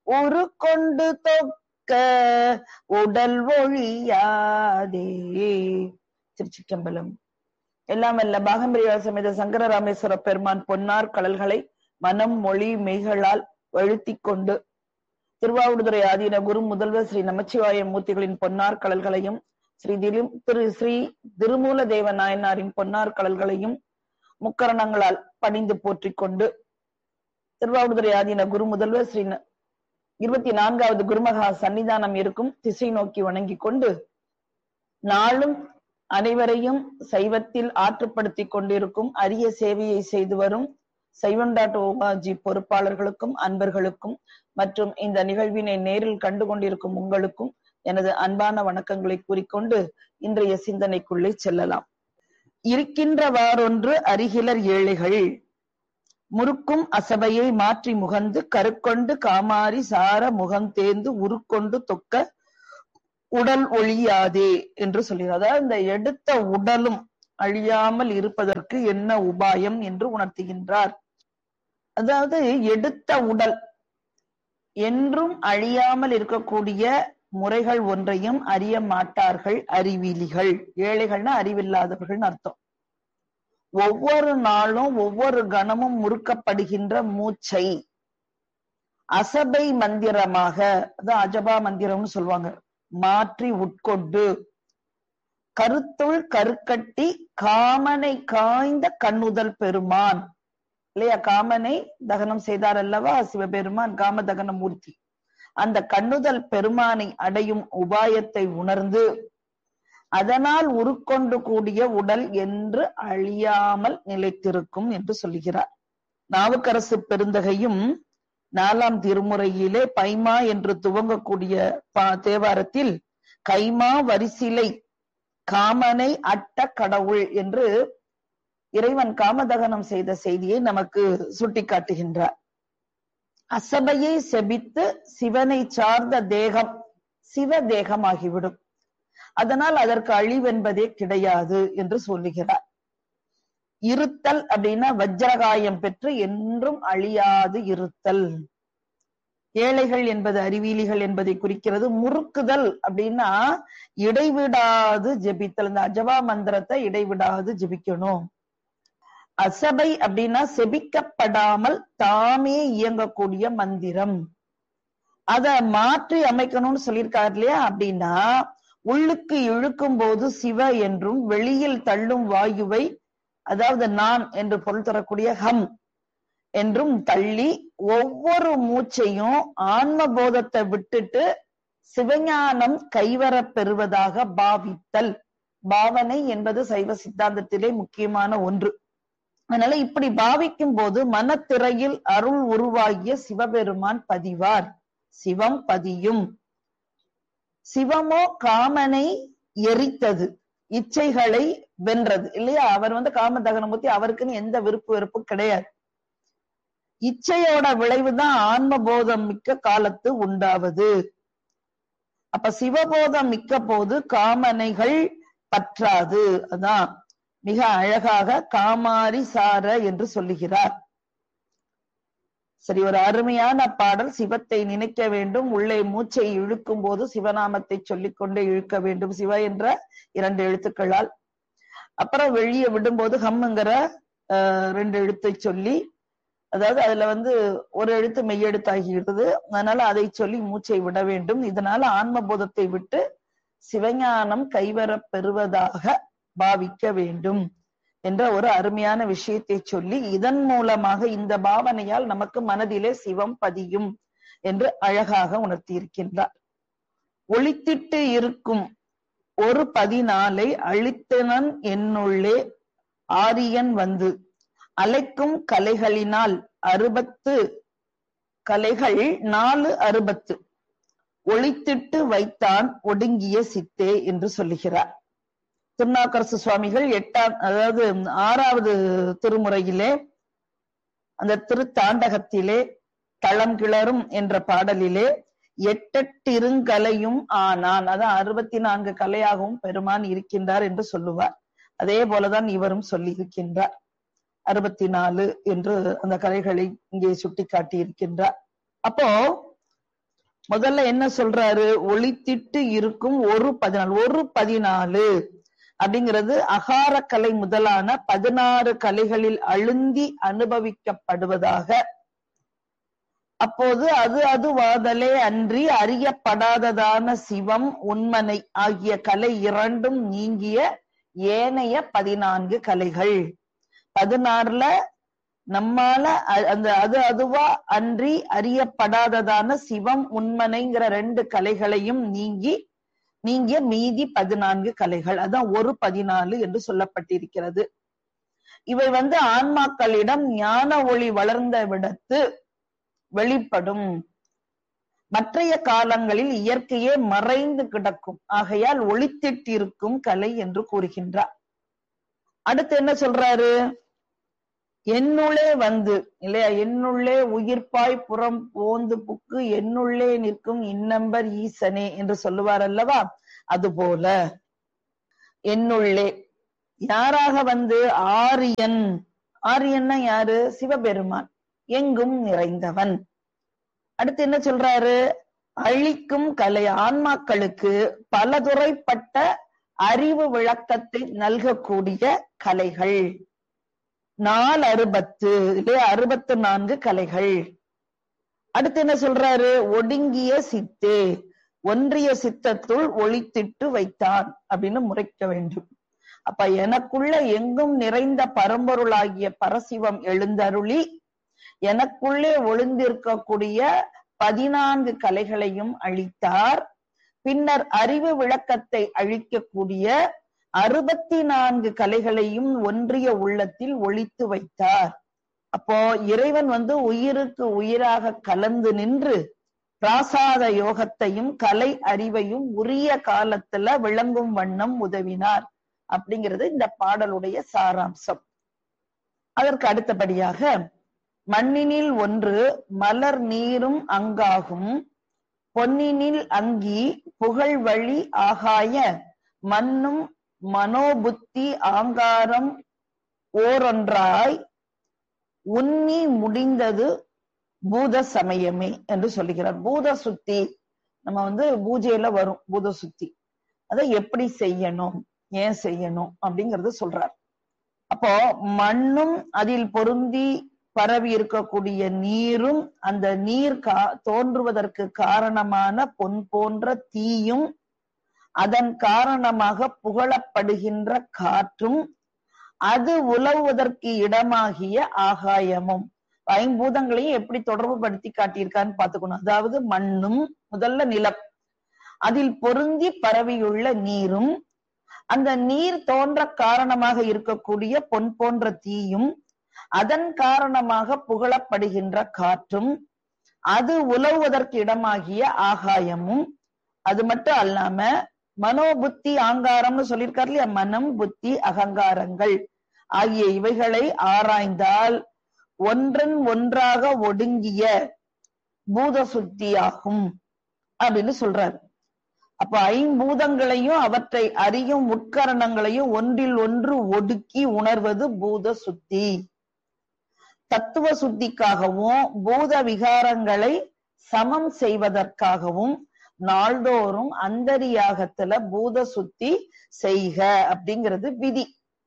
உரு கொண்டு தொக்க உடல் ஒழியாதே திருச்சிற்றம்பலம் எல்லாம் வல்ல பாகம்பிரியா சமேத சங்கர ராமேஸ்வர பெருமான் பொன்னார் கடல்களை மனம் மொழி மெய்களால் வழுத்திக் கொண்டு திருவாவூடுதுறை ஆதீன குரு முதல்வர் ஸ்ரீ நமச்சிவாய மூர்த்திகளின் பொன்னார் கடல்களையும் ஸ்ரீ திரு திரு ஸ்ரீ திருமூல தேவ நாயனாரின் பொன்னார் கடல்களையும் முக்கரணங்களால் பணிந்து போற்றிக் கொண்டு திருவாவூடுதுறை ஆதீன குரு முதல்வர் ஸ்ரீ ந- இருபத்தி நான்காவது குருமகா சன்னிதானம் இருக்கும் திசை நோக்கி வணங்கிக் கொண்டு நாளும் அனைவரையும் சைவத்தில் ஆற்றுப்படுத்திக் கொண்டிருக்கும் அரிய சேவையை செய்து வரும் சைவன் டாட் ஓஆர்ஜி பொறுப்பாளர்களுக்கும் அன்பர்களுக்கும் மற்றும் இந்த நிகழ்வினை நேரில் கண்டு கொண்டிருக்கும் உங்களுக்கும் எனது அன்பான வணக்கங்களை கூறிக்கொண்டு இன்றைய சிந்தனைக்குள்ளே செல்லலாம் இருக்கின்றவாறொன்று அருகிலர் ஏழைகள் முறுக்கும் அசபையை மாற்றி முகந்து கருக்கொண்டு காமாரி சார முகம் தேர்ந்து உருக்கொண்டு தொக்க உடல் ஒழியாதே என்று சொல்கிறார் அதாவது இந்த எடுத்த உடலும் அழியாமல் இருப்பதற்கு என்ன உபாயம் என்று உணர்த்துகின்றார் அதாவது எடுத்த உடல் என்றும் அழியாமல் இருக்கக்கூடிய முறைகள் ஒன்றையும் அறிய மாட்டார்கள் அறிவிலிகள் ஏழைகள்னா அறிவில்லாதவர்கள் அர்த்தம் ஒவ்வொரு நாளும் ஒவ்வொரு கணமும் முறுக்கப்படுகின்ற மூச்சை அசபை மந்திரமாக அதான் அஜபா மந்திரம்னு சொல்லுவாங்க மாற்றி உட்கொண்டு கருத்துள் கருக்கட்டி காமனை காய்ந்த கண்ணுதல் பெருமான் இல்லையா காமனை தகனம் செய்தார் அல்லவா சிவபெருமான் காம தகன மூர்த்தி அந்த கண்ணுதல் பெருமானை அடையும் உபாயத்தை உணர்ந்து அதனால் உருக்கொண்டு கூடிய உடல் என்று அழியாமல் நிலைத்திருக்கும் என்று சொல்லுகிறார் நாவுக்கரசு பெருந்தகையும் நாலாம் திருமுறையிலே பைமா என்று துவங்கக்கூடிய பா- தேவாரத்தில் கைமா வரிசிலை காமனை அட்ட கடவுள் என்று இறைவன் காமதகனம் செய்த செய்தியை நமக்கு சுட்டிக்காட்டுகின்றார் அசபையை செபித்து சிவனை சார்ந்த தேகம் சிவ தேகமாகிவிடும் அதனால் அதற்கு அழிவென்பதே கிடையாது என்று சொல்லுகிறார் இருத்தல் அப்படின்னா வஜ்ரகாயம் பெற்று என்றும் அழியாது இருத்தல் ஏழைகள் என்பது அறிவியலிகள் என்பதை குறிக்கிறது முறுக்குதல் அப்படின்னா இடைவிடாது ஜெபித்தல் இந்த அஜபா மந்திரத்தை இடைவிடாது ஜெபிக்கணும் அசபை அப்படின்னா செபிக்கப்படாமல் தாமே இயங்கக்கூடிய மந்திரம் அத மாற்றி அமைக்கணும்னு சொல்லியிருக்காரு இல்லையா அப்படின்னா உள்ளுக்கு இழுக்கும் போது சிவ என்றும் வெளியில் தள்ளும் வாயுவை அதாவது நான் என்று பொருள் தரக்கூடிய ஹம் என்றும் தள்ளி ஒவ்வொரு மூச்சையும் ஆன்ம போதத்தை விட்டுட்டு சிவஞானம் கைவரப் பெறுவதாக பாவித்தல் பாவனை என்பது சைவ சித்தாந்தத்திலே முக்கியமான ஒன்று அதனால இப்படி பாவிக்கும் போது மனத்திரையில் அருள் உருவாகிய சிவபெருமான் பதிவார் சிவம் பதியும் சிவமோ காமனை எரித்தது இச்சைகளை வென்றது இல்லையா அவர் வந்து காம தகனமூர்த்தி அவருக்குன்னு எந்த விருப்பு வெறுப்பும் கிடையாது இச்சையோட விளைவுதான் ஆன்ம போதம் மிக்க காலத்து உண்டாவது அப்ப சிவபோதம் மிக்க போது காமனைகள் பற்றாது அதான் மிக அழகாக காமாரி சார என்று சொல்லுகிறார் சரி ஒரு அருமையான பாடல் சிவத்தை நினைக்க வேண்டும் உள்ளே மூச்சை இழுக்கும் போது சிவநாமத்தை சொல்லிக்கொண்டே இழுக்க வேண்டும் சிவ என்ற இரண்டு எழுத்துக்களால் அப்புறம் வெளியே விடும்போது ஹம்முங்கிற ஆஹ், ரெண்டு எழுத்தை சொல்லி அதாவது அதுல வந்து ஒரு எழுத்து மெய்யெழுத்தாகிறது அதனால அதை சொல்லி மூச்சை விட வேண்டும் இதனால ஆன்ம போதத்தை விட்டு சிவஞானம் கைவரப் பெறுவதாக பாவிக்க வேண்டும் என்ற ஒரு அருமையான விஷயத்தை சொல்லி இதன் மூலமாக இந்த பாவனையால் நமக்கு மனதிலே சிவம் பதியும் என்று அழகாக உணர்த்தியிருக்கின்றார் ஒளித்திட்டு இருக்கும் ஒரு பதினாலை அழித்தனன் என்னுள்ளே ஆரியன் வந்து அலைக்கும் கலைகளினால் அறுபத்து கலைகள் நாலு அறுபத்து ஒளித்திட்டு வைத்தான் ஒடுங்கிய சித்தே என்று சொல்லுகிறார் திருநாக்கரசு சுவாமிகள் எட்டாம் அதாவது ஆறாவது திருமுறையிலே அந்த திருத்தாண்டகத்திலே தளம் கிளறும் என்ற பாடலிலே எட்டெட்டிருங்கலையும் ஆனான் அதான் அறுபத்தி நான்கு கலையாகவும் பெருமான் இருக்கின்றார் என்று சொல்லுவார் அதே போலதான் இவரும் சொல்லி இருக்கின்றார் அறுபத்தி நாலு என்று அந்த கலைகளை இங்கே சுட்டி காட்டி இருக்கின்றார் அப்போ முதல்ல என்ன சொல்றாரு ஒளித்திட்டு இருக்கும் ஒரு பதினாலு ஒரு பதினாலு அப்படிங்கிறது அகார கலை முதலான பதினாறு கலைகளில் அழுந்தி அனுபவிக்கப்படுவதாக அப்போது அது அது வாதலே அன்றி அறியப்படாததான சிவம் உண்மனை ஆகிய கலை இரண்டும் நீங்கிய ஏனைய பதினான்கு கலைகள் பதினாறுல நம்மால அந்த அது அதுவா அன்றி அறியப்படாததான சிவம் உண்மனைங்கிற ரெண்டு கலைகளையும் நீங்கி நீங்கிய மீதி பதினான்கு கலைகள் அதான் ஒரு பதினாலு என்று சொல்லப்பட்டிருக்கிறது இவை வந்து ஆன்மாக்களிடம் ஞான ஒளி வளர்ந்த விடத்து வெளிப்படும் மற்றைய காலங்களில் இயற்கையே மறைந்து கிடக்கும் ஆகையால் ஒளித்திட்டிருக்கும் கலை என்று கூறுகின்றார் அடுத்து என்ன சொல்றாரு என்னுள்ளே வந்து இல்லையா என்னுள்ளே உயிர்ப்பாய் புறம் போந்து புக்கு என்னுள்ளே நிற்கும் இன்னம்பர் ஈசனே என்று சொல்லுவார் அல்லவா அதுபோல என்னுள்ளே யாராக வந்து ஆரியன் ஆரியன்னா யாரு சிவபெருமான் எங்கும் நிறைந்தவன் அடுத்து என்ன சொல்றாரு அழிக்கும் கலை ஆன்மாக்களுக்கு பலதுறைப்பட்ட அறிவு விளக்கத்தை நல்கக்கூடிய கலைகள் நால் அறுபத்து இல்லையா அறுபத்து நான்கு கலைகள் அடுத்து என்ன சொல்றாரு ஒடுங்கிய சித்தே ஒன்றிய சித்தத்துள் ஒளித்திட்டு வைத்தான் அப்படின்னு முறைக்க வேண்டும் அப்ப எனக்குள்ள எங்கும் நிறைந்த பரம்பொருளாகிய பரசிவம் எழுந்தருளி எனக்குள்ளே ஒளிந்திருக்கக்கூடிய பதினான்கு கலைகளையும் அழித்தார் பின்னர் அறிவு விளக்கத்தை அழிக்கக்கூடிய அறுபத்தி நான்கு கலைகளையும் ஒன்றிய உள்ளத்தில் ஒழித்து வைத்தார் அப்போ இறைவன் வந்து உயிருக்கு உயிராக கலந்து நின்று பிராசாத யோகத்தையும் கலை அறிவையும் உரிய காலத்துல விளங்கும் வண்ணம் உதவினார் அப்படிங்கிறது இந்த பாடலுடைய சாராம்சம் அதற்கு அடுத்தபடியாக மண்ணினில் ஒன்று மலர் நீரும் அங்காகும் பொன்னினில் அங்கி புகழ் வழி ஆகாய மண்ணும் மனோபுத்தி ஆங்காரம் ஓரொன்றாய் உன்னி முடிந்தது பூத சமயமே என்று சொல்லுகிறார் பூத சுத்தி நம்ம வந்து பூஜையில வரும் பூத சுத்தி அதை எப்படி செய்யணும் ஏன் செய்யணும் அப்படிங்கறது சொல்றார் அப்போ மண்ணும் அதில் பொருந்தி பரவி இருக்கக்கூடிய நீரும் அந்த நீர் கா தோன்றுவதற்கு காரணமான பொன் போன்ற தீயும் அதன் காரணமாக புகழப்படுகின்ற காற்றும் அது உலவுவதற்கு இடமாகிய ஆகாயமும் ஐம்பூதங்களையும் எப்படி தொடர்பு படுத்தி காட்டியிருக்கான்னு பாத்துக்கணும் அதாவது மண்ணும் முதல்ல நிலம் அதில் பொருந்தி பரவியுள்ள நீரும் அந்த நீர் தோன்ற காரணமாக இருக்கக்கூடிய பொன் போன்ற தீயும் அதன் காரணமாக புகழப்படுகின்ற காற்றும் அது உலவுவதற்கு இடமாகிய ஆகாயமும் அது மட்டும் அல்லாம மனோபுத்தி ஆங்காரம்னு சொல்லியிருக்காரு இல்லையா மனம் புத்தி அகங்காரங்கள் ஆகிய இவைகளை ஆராய்ந்தால் ஒன்றன் ஒன்றாக ஒடுங்கிய பூத சுத்தியாகும் அப்படின்னு சொல்றாரு அப்ப ஐம்பூதங்களையும் அவற்றை அறியும் உட்கரணங்களையும் ஒன்றில் ஒன்று ஒடுக்கி உணர்வது பூத சுத்தி தத்துவ சுத்திக்காகவும் பூத விகாரங்களை சமம் செய்வதற்காகவும் நாள்தோறும் அந்தரியாகத்துல பூத சுத்தி செய்க அப்படிங்கிறது விதி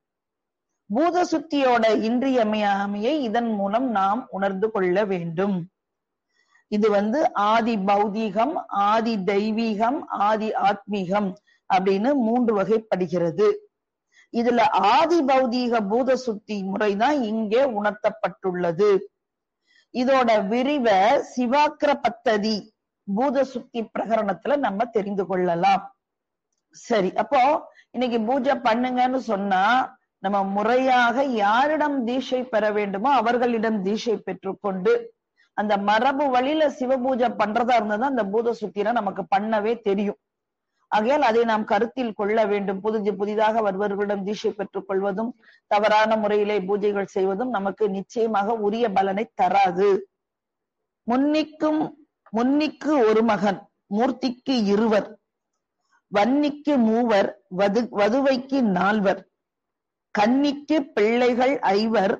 பூத சுத்தியோட இன்றியமையாமையை இதன் மூலம் நாம் உணர்ந்து கொள்ள வேண்டும் இது வந்து ஆதி பௌதீகம் ஆதி தெய்வீகம் ஆதி ஆத்மீகம் அப்படின்னு மூன்று வகைப்படுகிறது இதுல ஆதி பௌதீக பூத சுத்தி முறைதான் இங்கே உணர்த்தப்பட்டுள்ளது இதோட விரிவ சிவாக்கிர பத்ததி பூத சுத்தி பிரகரணத்துல நம்ம தெரிந்து கொள்ளலாம் சரி அப்போ இன்னைக்கு பூஜை பண்ணுங்கன்னு சொன்னா நம்ம முறையாக யாரிடம் தீட்சை பெற வேண்டுமோ அவர்களிடம் தீட்சை பெற்றுக்கொண்டு அந்த மரபு வழியில சிவபூஜை பண்றதா இருந்தா அந்த பூத சுத்தின நமக்கு பண்ணவே தெரியும் ஆகையால் அதை நாம் கருத்தில் கொள்ள வேண்டும் புது புதிதாக வருபவர்களிடம் தீட்சை பெற்றுக் கொள்வதும் தவறான முறையிலே பூஜைகள் செய்வதும் நமக்கு நிச்சயமாக உரிய பலனை தராது முன்னிக்கும் முன்னிக்கு ஒரு மகன் மூர்த்திக்கு இருவர் வன்னிக்கு மூவர் வது வதுவைக்கு நால்வர் கன்னிக்கு பிள்ளைகள் ஐவர்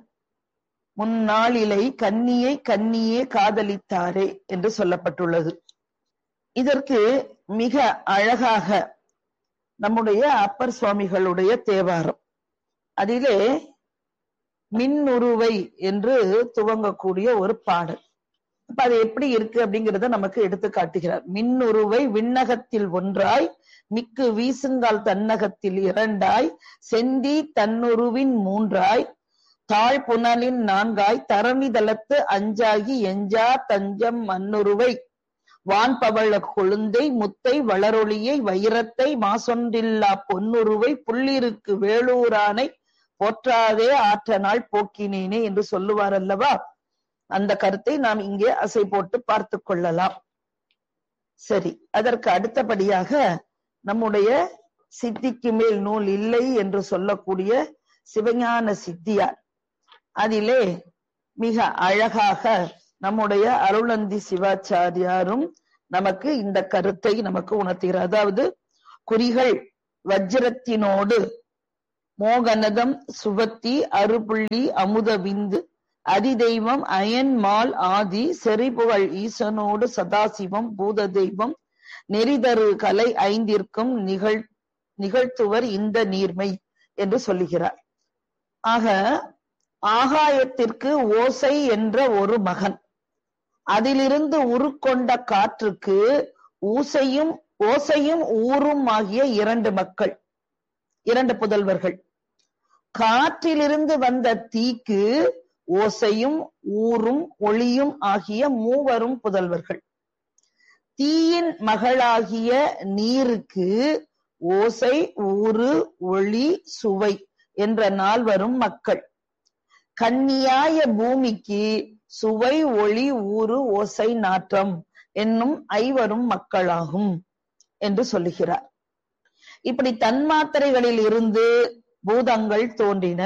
முன்னாளிலை கன்னியை கன்னியே காதலித்தாரே என்று சொல்லப்பட்டுள்ளது இதற்கு மிக அழகாக நம்முடைய அப்பர் சுவாமிகளுடைய தேவாரம் அதிலே மின்னுருவை என்று துவங்கக்கூடிய ஒரு பாடல் அப்ப அது எப்படி இருக்கு அப்படிங்கறத நமக்கு எடுத்து காட்டுகிறார் மின்னுருவை விண்ணகத்தில் ஒன்றாய் மிக்கு வீசுங்கால் தன்னகத்தில் இரண்டாய் செந்தி தன்னுருவின் மூன்றாய் தாழ் புனலின் நான்காய் தரமிதளத்து அஞ்சாகி எஞ்சா தஞ்சம் மண்ணுருவை வான்பவள கொழுந்தை முத்தை வளரொளியை வைரத்தை மாசொன்றில்லா பொன்னுருவை புள்ளிருக்கு வேளூரானை போற்றாதே ஆற்ற நாள் போக்கினேனே என்று சொல்லுவார் அல்லவா அந்த கருத்தை நாம் இங்கே அசை போட்டு பார்த்து கொள்ளலாம் சரி அதற்கு அடுத்தபடியாக நம்முடைய சித்திக்கு மேல் நூல் இல்லை என்று சொல்லக்கூடிய சிவஞான சித்தியார் அதிலே மிக அழகாக நம்முடைய அருளந்தி சிவாச்சாரியாரும் நமக்கு இந்த கருத்தை நமக்கு உணர்த்துகிறார் அதாவது குறிகள் வஜ்ரத்தினோடு மோகனதம் சுவத்தி அருப்புள்ளி அமுத விந்து அதிதெய்வம் அயன்மால் ஆதி செறிபுகழ் ஈசனோடு சதாசிவம் பூத தெய்வம் நெறிதரு கலை ஐந்திற்கும் நிகழ் நிகழ்த்துவர் இந்த நீர்மை என்று சொல்லுகிறார் ஆக ஆகாயத்திற்கு ஓசை என்ற ஒரு மகன் அதிலிருந்து உருக்கொண்ட காற்றுக்கு ஊசையும் ஓசையும் ஊரும் ஆகிய இரண்டு மக்கள் இரண்டு புதல்வர்கள் காற்றிலிருந்து வந்த தீக்கு ஓசையும் ஊரும் ஒளியும் ஆகிய மூவரும் புதல்வர்கள் தீயின் மகளாகிய நீருக்கு ஓசை ஊறு ஒளி சுவை என்ற நால்வரும் மக்கள் கன்னியாய பூமிக்கு சுவை ஒளி ஊறு ஓசை நாற்றம் என்னும் ஐவரும் மக்களாகும் என்று சொல்லுகிறார் இப்படி தன்மாத்திரைகளில் இருந்து பூதங்கள் தோன்றின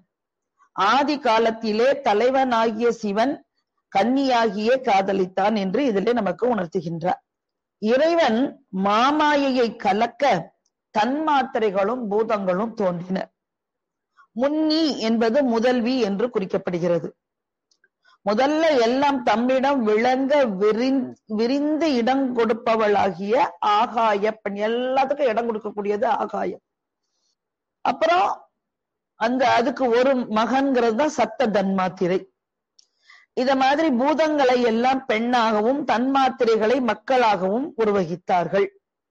ஆதி காலத்திலே தலைவனாகிய சிவன் கன்னியாகியே காதலித்தான் என்று இதிலே நமக்கு உணர்த்துகின்றார் இறைவன் மாமாயையை கலக்க தன்மாத்திரைகளும் பூதங்களும் தோன்றின முன்னி என்பது முதல்வி என்று குறிக்கப்படுகிறது முதல்ல எல்லாம் தம்மிடம் விளங்க விரிந்து இடம் கொடுப்பவளாகிய ஆகாய பெண் எல்லாத்துக்கும் இடம் கொடுக்கக்கூடியது ஆகாயம் அப்புறம் அந்த அதுக்கு ஒரு மகன்கிறது தான் சத்த தன்மாத்திரை இத மாதிரி பூதங்களை எல்லாம் பெண்ணாகவும் தன்மாத்திரைகளை மக்களாகவும் உருவகித்தார்கள்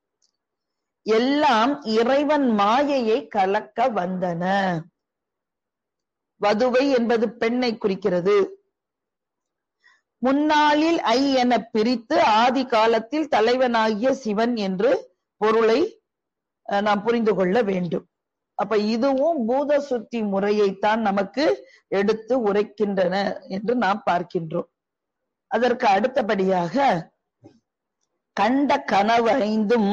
எல்லாம் இறைவன் மாயையை கலக்க வந்தன வதுவை என்பது பெண்ணை குறிக்கிறது முன்னாளில் ஐ என பிரித்து ஆதி காலத்தில் தலைவனாகிய சிவன் என்று பொருளை நாம் புரிந்து கொள்ள வேண்டும் அப்ப இதுவும் பூத சுத்தி முறையைத்தான் நமக்கு எடுத்து உரைக்கின்றன என்று நாம் பார்க்கின்றோம் அதற்கு அடுத்தபடியாக கண்ட கனவு ஐந்தும்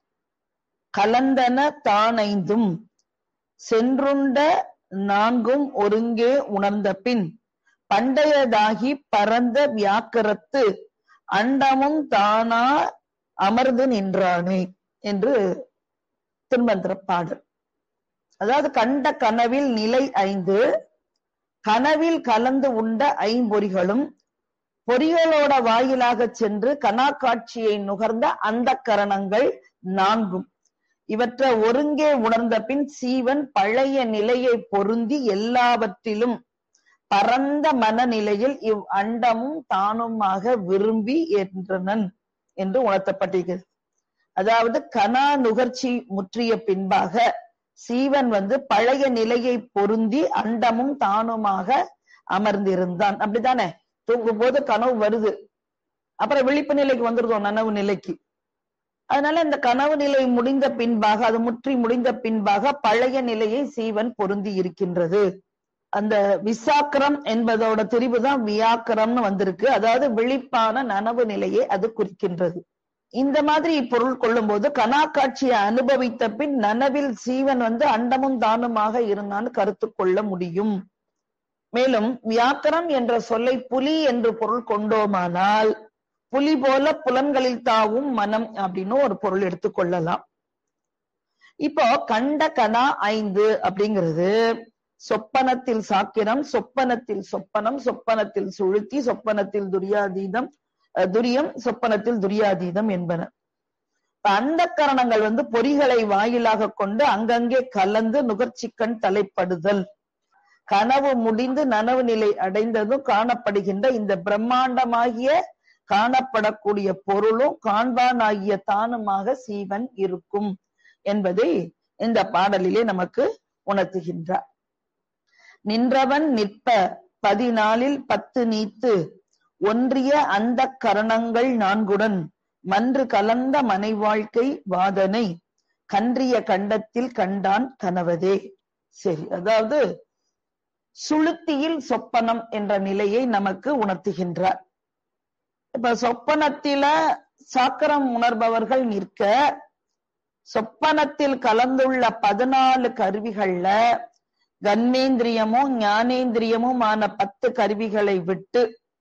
கலந்தன தானைந்தும் சென்றுண்ட நான்கும் ஒருங்கே உணர்ந்த பின் பண்டையதாகி பரந்த வியாக்கரத்து அண்டமும் தானா அமர்ந்து நின்றானே என்று திருமந்திர பாடல் அதாவது கண்ட கனவில் நிலை ஐந்து கனவில் கலந்து உண்ட ஐம்பொறிகளும் பொறிகளோட வாயிலாக சென்று கணாக்காட்சியை நுகர்ந்த அந்த கரணங்கள் நான்கும் இவற்றை ஒருங்கே உணர்ந்த பின் சீவன் பழைய நிலையை பொருந்தி எல்லாவற்றிலும் பரந்த மனநிலையில் இவ் அண்டமும் தானுமாக விரும்பி என்றனன் என்று உணர்த்தப்பட்டிருக்கிறது அதாவது கனா நுகர்ச்சி முற்றிய பின்பாக சீவன் வந்து பழைய நிலையை பொருந்தி அண்டமும் தானுமாக அமர்ந்திருந்தான் அப்படித்தானே தூங்கும் போது கனவு வருது அப்புறம் விழிப்பு நிலைக்கு வந்துருதோம் நனவு நிலைக்கு அதனால இந்த கனவு நிலை முடிந்த பின்பாக அது முற்றி முடிந்த பின்பாக பழைய நிலையை சீவன் பொருந்தி இருக்கின்றது அந்த விசாக்கரம் என்பதோட திரிவு தான் வியாக்கரம்னு வந்திருக்கு அதாவது விழிப்பான நனவு நிலையை அது குறிக்கின்றது இந்த மாதிரி பொருள் கொள்ளும் போது கணாக்காட்சியை அனுபவித்த பின் நனவில் சீவன் வந்து அண்டமும் தானுமாக இருந்தான்னு கருத்து கொள்ள முடியும் மேலும் வியாக்கரம் என்ற சொல்லை புலி என்று பொருள் கொண்டோமானால் புலி போல புலன்களில் தாவும் மனம் அப்படின்னு ஒரு பொருள் எடுத்துக்கொள்ளலாம் இப்போ கண்ட கணா ஐந்து அப்படிங்கிறது சொப்பனத்தில் சாக்கிரம் சொப்பனத்தில் சொப்பனம் சொப்பனத்தில் சுழுத்தி சொப்பனத்தில் துரியாதீதம் அஹ், துரியம் சொப்பனத்தில் துரியாதீதம் என்பன இப்ப அந்த கரணங்கள் வந்து பொறிகளை வாயிலாக கொண்டு அங்கங்கே கலந்து நுகர்ச்சிக்கண் தலைப்படுதல் கனவு முடிந்து நனவு நிலை அடைந்ததும் காணப்படுகின்ற இந்த பிரம்மாண்டமாகிய காணப்படக்கூடிய பொருளும் காண்பானாகிய தானுமாக சீவன் இருக்கும் என்பதை இந்த பாடலிலே நமக்கு உணர்த்துகின்றார் நின்றவன் நிற்ப பதினாலில் பத்து நீத்து ஒன்றிய அந்த கரணங்கள் நான்குடன் மன்று கலந்த மனை வாழ்க்கை வாதனை கன்றிய கண்டத்தில் கண்டான் கனவதே சரி அதாவது சுளுத்தியில் சொப்பனம் என்ற நிலையை நமக்கு உணர்த்துகின்றார் இப்ப சொப்பனத்தில சாக்கரம் உணர்பவர்கள் நிற்க சொப்பனத்தில் கலந்துள்ள பதினாலு கருவிகள்ல கண்மேந்திரியமும் ஞானேந்திரியமுமான பத்து கருவிகளை விட்டு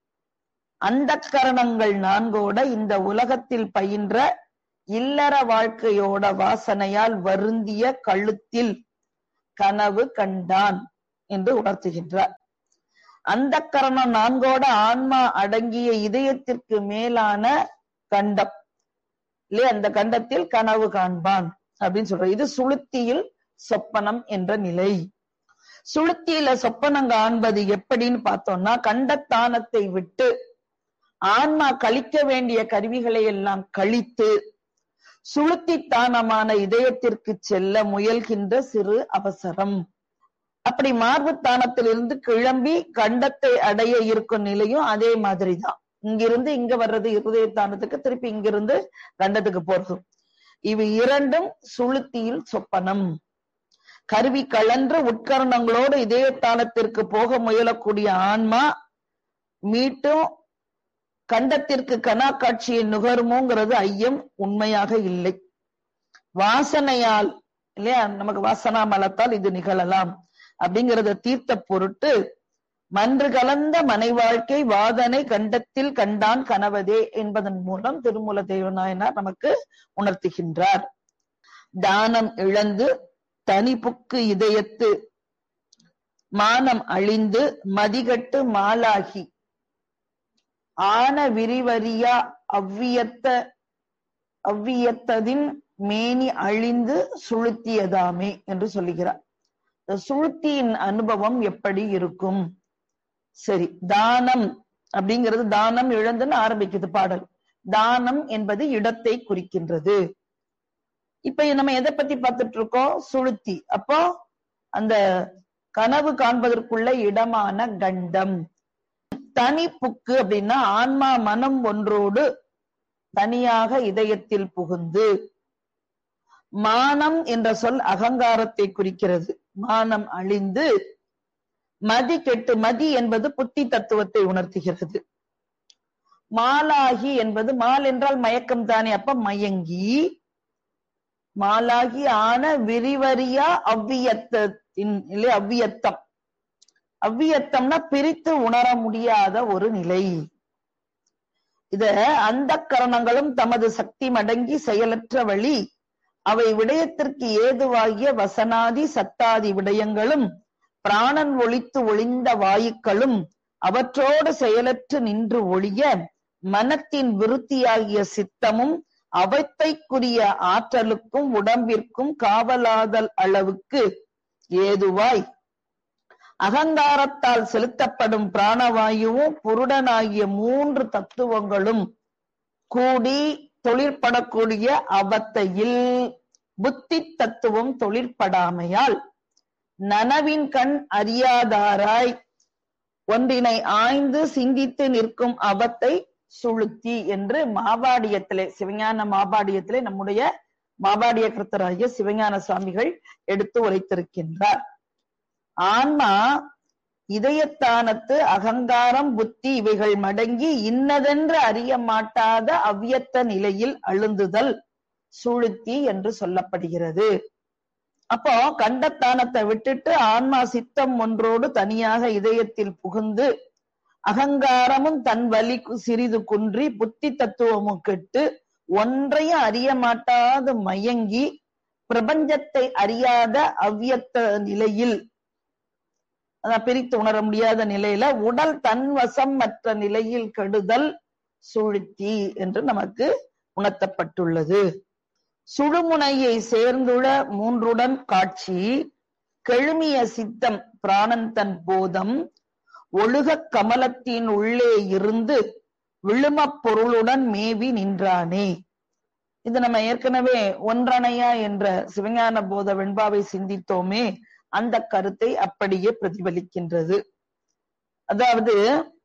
அந்த கரணங்கள் நான்கோட இந்த உலகத்தில் பயின்ற இல்லற வாழ்க்கையோட வாசனையால் வருந்திய கழுத்தில் கனவு கண்டான் என்று உணர்த்துகின்றார் அந்த கரணம் நான்கோட ஆன்மா அடங்கிய இதயத்திற்கு மேலான கண்டம் இல்லையா அந்த கண்டத்தில் கனவு காண்பான் அப்படின்னு சொல்ற இது சுளுத்தியில் சொப்பனம் என்ற நிலை சுளுத்தியில சொப்பனம் காண்பது எப்படின்னு பார்த்தோம்னா கண்டத்தானத்தை விட்டு ஆன்மா கழிக்க வேண்டிய கருவிகளை எல்லாம் கழித்து சுளுத்தித்தானமான இதயத்திற்கு செல்ல முயல்கின்ற சிறு அவசரம் அப்படி மார்புத்தானத்திலிருந்து கிளம்பி கண்டத்தை அடைய இருக்கும் நிலையும் அதே மாதிரிதான் இங்கிருந்து இங்க வர்றது இருதயத்தானத்துக்கு திருப்பி இங்கிருந்து கண்டத்துக்கு போறது இவை இரண்டும் சுளுத்தியில் சொப்பனம் கருவி கலன்று உட்கரணங்களோடு இதயத்தானத்திற்கு போக முயலக்கூடிய ஆன்மா மீட்டும் கண்டத்திற்கு கனா காட்சியை நுகருமோங்கிறது ஐயம் உண்மையாக இல்லை வாசனையால் இல்லையா நமக்கு வாசனா மலத்தால் இது நிகழலாம் அப்படிங்கறத தீர்த்த பொருட்டு மன்று கலந்த மனை வாழ்க்கை வாதனை கண்டத்தில் கண்டான் கனவதே என்பதன் மூலம் திருமூல தேவநாயனார் நமக்கு உணர்த்துகின்றார் தானம் இழந்து தனிப்புக்கு இதயத்து மானம் அழிந்து மதிகட்டு மாலாகி ஆன விரிவரியா அவ்வியத்த அவ்வியத்ததின் மேனி அழிந்து சுளுத்தியதாமே என்று சொல்லுகிறார் இந்த சுளுத்தியின் அனுபவம் எப்படி இருக்கும் சரி தானம் அப்படிங்கிறது தானம் இழந்துன்னு ஆரம்பிக்குது பாடல் தானம் என்பது இடத்தை குறிக்கின்றது இப்ப நம்ம எதை பத்தி பார்த்துட்டு இருக்கோம் சுளுத்தி அப்போ அந்த கனவு காண்பதற்குள்ள இடமான கண்டம் தனி புக்கு அப்படின்னா ஆன்மா மனம் ஒன்றோடு தனியாக இதயத்தில் புகுந்து மானம் என்ற சொல் அகங்காரத்தை குறிக்கிறது மானம் அழிந்து மதி கெட்டு மதி என்பது புத்தி தத்துவத்தை உணர்த்துகிறது மாலாகி என்பது மால் என்றால் மயக்கம் தானே அப்ப மயங்கி மாலாகி ஆன விரிவரியா அவ்வியத்தின் இல்லை அவ்வியத்தம் அவ்வியத்தம்னா பிரித்து உணர முடியாத ஒரு நிலை இத அந்த கரணங்களும் தமது சக்தி மடங்கி செயலற்ற வழி அவை விடயத்திற்கு ஏதுவாகிய வசனாதி சத்தாதி விடயங்களும் பிராணன் ஒளித்து ஒளிந்த வாயுக்களும் அவற்றோடு செயலற்று நின்று ஒழிய மனத்தின் விருத்தியாகிய சித்தமும் அவத்தைக்குரிய ஆற்றலுக்கும் உடம்பிற்கும் காவலாதல் அளவுக்கு ஏதுவாய் அகங்காரத்தால் செலுத்தப்படும் பிராணவாயுவும் புருடனாகிய மூன்று தத்துவங்களும் கூடி தொழிற்படக்கூடிய அவத்தையில் புத்தி தத்துவம் தொழிற்படாமையால் நனவின் கண் அறியாதாராய் ஒன்றினை ஆய்ந்து சிந்தித்து நிற்கும் அவத்தை சுளுத்தி என்று மாபாடியத்திலே சிவஞான மாபாடியத்திலே நம்முடைய மாபாடிய கிருத்தராகிய சிவஞான சுவாமிகள் எடுத்து உரைத்திருக்கின்றார் ஆன்மா இதயத்தானத்து அகங்காரம் புத்தி இவைகள் மடங்கி இன்னதென்று அறிய மாட்டாத அவ்வியத்த நிலையில் அழுந்துதல் சுளுத்தி என்று சொல்லப்படுகிறது அப்போ கண்டத்தானத்தை விட்டுட்டு ஆன்மா சித்தம் ஒன்றோடு தனியாக இதயத்தில் புகுந்து அகங்காரமும் தன் வலி சிறிது குன்றி புத்தி தத்துவமும் கெட்டு ஒன்றையும் அறிய மாட்டாது மயங்கி பிரபஞ்சத்தை அறியாத அவ்வியத்த நிலையில் பிரித்து உணர முடியாத நிலையில உடல் தன் வசம் மற்ற நிலையில் கெடுதல் சுழுத்தி என்று நமக்கு உணர்த்தப்பட்டுள்ளது சுழுமுனையை சேர்ந்துள்ள மூன்றுடன் காட்சி கெழுமிய சித்தம் பிராணன் தன் போதம் ஒழுக கமலத்தின் உள்ளே இருந்து விழுமப் பொருளுடன் மேவி நின்றானே இது நம்ம ஏற்கனவே ஒன்றணையா என்ற சிவஞான போத வெண்பாவை சிந்தித்தோமே அந்த கருத்தை அப்படியே பிரதிபலிக்கின்றது அதாவது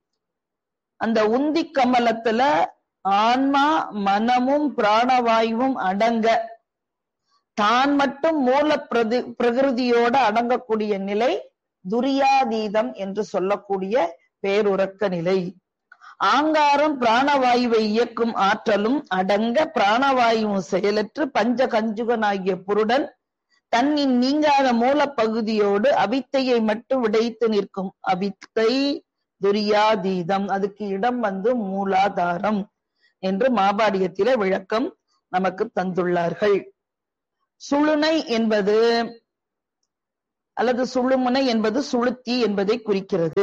அந்த உந்தி கமலத்துல ஆன்மா மனமும் பிராணவாயுவும் அடங்க தான் மட்டும் மூல பிரதி பிரகிருதியோட அடங்கக்கூடிய நிலை துரியாதீதம் என்று சொல்லக்கூடிய பேருறக்க நிலை ஆங்காரம் பிராணவாயுவை இயக்கும் ஆற்றலும் அடங்க பிராணவாயுவும் செயலற்று பஞ்ச கஞ்சுகனாகிய புருடன் தன்னின் நீங்காத மூலப்பகுதியோடு அவித்தையை மட்டும் விடைத்து நிற்கும் அவித்தை துரியாதீதம் அதுக்கு இடம் வந்து மூலாதாரம் என்று மாபாடியத்திலே விளக்கம் நமக்கு தந்துள்ளார்கள் சுழுனை என்பது அல்லது சுழுமுனை என்பது சுளுத்தி என்பதை குறிக்கிறது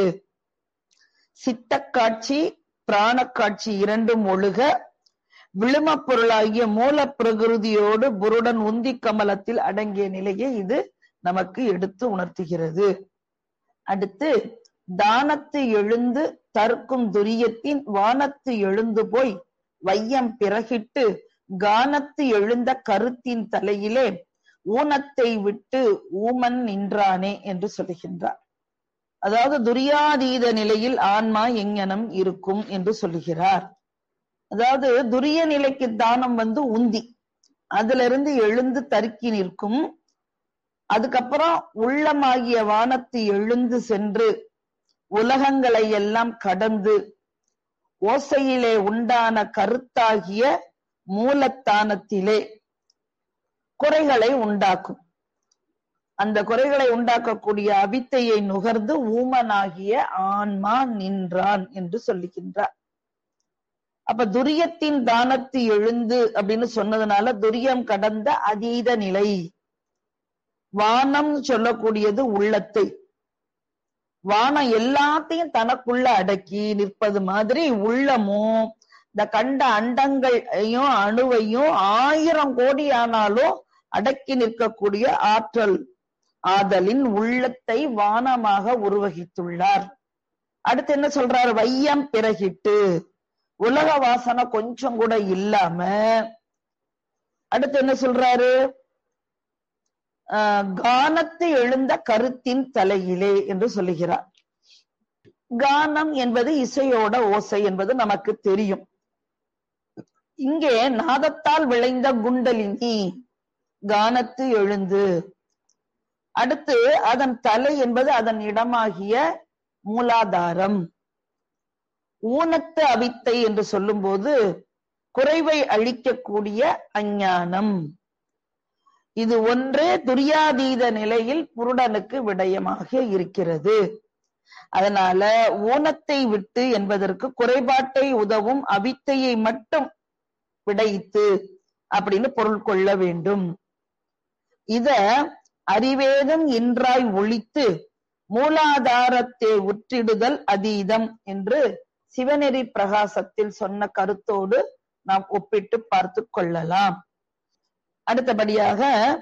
சித்தக்காட்சி பிராணக்காட்சி இரண்டும் ஒழுக விழுமப் பொருளாகிய மூல பிரகிருதியோடு புருடன் உந்தி கமலத்தில் அடங்கிய நிலையை இது நமக்கு எடுத்து உணர்த்துகிறது அடுத்து தானத்து எழுந்து தற்கும் துரியத்தின் வானத்து எழுந்து போய் வையம் பிறகிட்டு கானத்து எழுந்த கருத்தின் தலையிலே ஊனத்தை விட்டு ஊமன் நின்றானே என்று சொல்லுகின்றார் அதாவது துரியாதீத நிலையில் ஆன்மா எங்ஙனம் இருக்கும் என்று சொல்லுகிறார் அதாவது துரிய நிலைக்கு தானம் வந்து உந்தி அதுல இருந்து எழுந்து தருக்கி நிற்கும் அதுக்கப்புறம் உள்ளமாகிய வானத்து எழுந்து சென்று உலகங்களை எல்லாம் கடந்து ஓசையிலே உண்டான கருத்தாகிய மூலத்தானத்திலே குறைகளை உண்டாக்கும் அந்த குறைகளை உண்டாக்கக்கூடிய அவித்தையை நுகர்ந்து ஊமனாகிய ஆன்மா நின்றான் என்று சொல்லுகின்றார் அப்ப துரியத்தின் தானத்து எழுந்து அப்படின்னு சொன்னதுனால துரியம் கடந்த அதீத நிலை வானம் சொல்லக்கூடியது உள்ளத்தை வானம் எல்லாத்தையும் தனக்குள்ள அடக்கி நிற்பது மாதிரி உள்ளமும் இந்த கண்ட அண்டங்களையும் அணுவையும் ஆயிரம் கோடி ஆனாலும் அடக்கி நிற்கக்கூடிய ஆற்றல் ஆதலின் உள்ளத்தை வானமாக உருவகித்துள்ளார் அடுத்து என்ன சொல்றாரு வையம் பிறகிட்டு உலக வாசனை கொஞ்சம் கூட இல்லாம அடுத்து என்ன சொல்றாரு கானத்து எழுந்த கருத்தின் தலையிலே என்று சொல்லுகிறார் கானம் என்பது இசையோட ஓசை என்பது நமக்கு தெரியும் இங்கே நாதத்தால் விளைந்த குண்டலினி கானத்து எழுந்து அடுத்து அதன் தலை என்பது அதன் இடமாகிய மூலாதாரம் ஊனத்து அவித்தை என்று சொல்லும்போது குறைவை அழிக்கக்கூடிய அஞ்ஞானம் இது ஒன்றே துரியாதீத நிலையில் புருடனுக்கு விடயமாக இருக்கிறது அதனால ஊனத்தை விட்டு என்பதற்கு குறைபாட்டை உதவும் அவித்தையை மட்டும் விடைத்து அப்படின்னு பொருள் கொள்ள வேண்டும் இத அறிவேதம் இன்றாய் ஒழித்து மூலாதாரத்தை உற்றிடுதல் அதீதம் என்று சிவநெறி பிரகாசத்தில் சொன்ன கருத்தோடு நாம் ஒப்பிட்டு பார்த்து கொள்ளலாம் அடுத்தபடியாக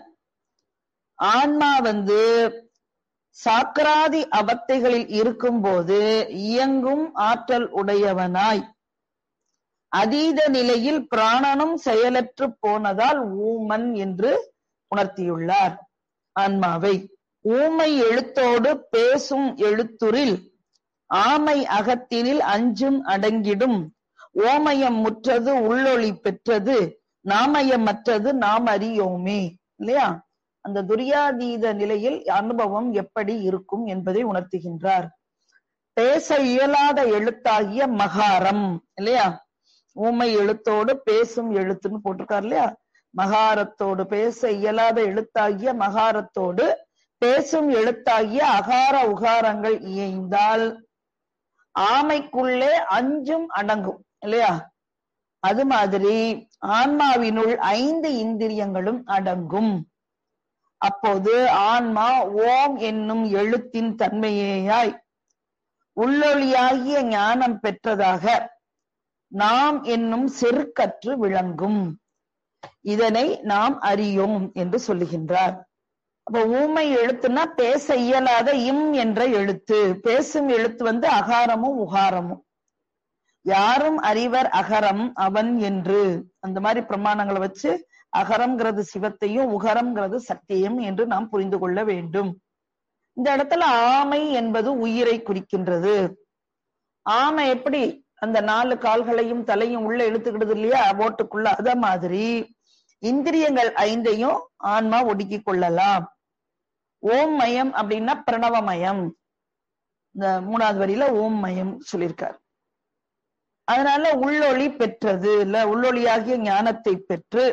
ஆன்மா வந்து சாக்கராதி அவத்தைகளில் இருக்கும்போது இயங்கும் ஆற்றல் உடையவனாய் அதீத நிலையில் பிராணனும் செயலற்று போனதால் ஊமன் என்று உணர்த்தியுள்ளார் ஆன்மாவை ஊமை எழுத்தோடு பேசும் எழுத்துரில் ஆமை அகத்தினில் அஞ்சும் அடங்கிடும் ஓமயம் முற்றது உள்ளொளி பெற்றது நாமயமற்றது நாம் அறியோமே இல்லையா அந்த துரியாதீத நிலையில் அனுபவம் எப்படி இருக்கும் என்பதை உணர்த்துகின்றார் பேச இயலாத எழுத்தாகிய மகாரம் இல்லையா ஊமை எழுத்தோடு பேசும் எழுத்துன்னு போட்டிருக்காரு இல்லையா மகாரத்தோடு பேச இயலாத எழுத்தாகிய மகாரத்தோடு பேசும் எழுத்தாகிய அகார உகாரங்கள் இயைந்தால் ஆமைக்குள்ளே அஞ்சும் அடங்கும் இல்லையா அது மாதிரி ஆன்மாவினுள் ஐந்து இந்திரியங்களும் அடங்கும் அப்போது ஆன்மா ஓம் என்னும் எழுத்தின் தன்மையேயாய் உள்ளொளியாகிய ஞானம் பெற்றதாக நாம் என்னும் செருக்கற்று விளங்கும் இதனை நாம் அறியோம் என்று சொல்லுகின்றார் அப்ப ஊமை எழுத்துனா பேச இயலாத இம் என்ற எழுத்து பேசும் எழுத்து வந்து அகாரமும் உகாரமும் யாரும் அறிவர் அகரம் அவன் என்று அந்த மாதிரி பிரமாணங்களை வச்சு அகரம்ங்கிறது சிவத்தையும் உகரம்ங்கிறது சக்தியும் என்று நாம் புரிந்து கொள்ள வேண்டும் இந்த இடத்துல ஆமை என்பது உயிரை குறிக்கின்றது ஆமை எப்படி அந்த நாலு கால்களையும் தலையும் உள்ள இழுத்துக்கிடுது இல்லையா ஓட்டுக்குள்ள அத மாதிரி இந்திரியங்கள் ஐந்தையும் ஆன்மா ஒடுக்கி கொள்ளலாம் ஓம் மயம் அப்படின்னா பிரணவமயம் இந்த மூணாவது வரியில ஓம் மயம் சொல்லியிருக்கார் அதனால உள்ளொளி பெற்றது இல்ல உள்ளொளியாகிய ஞானத்தை பெற்று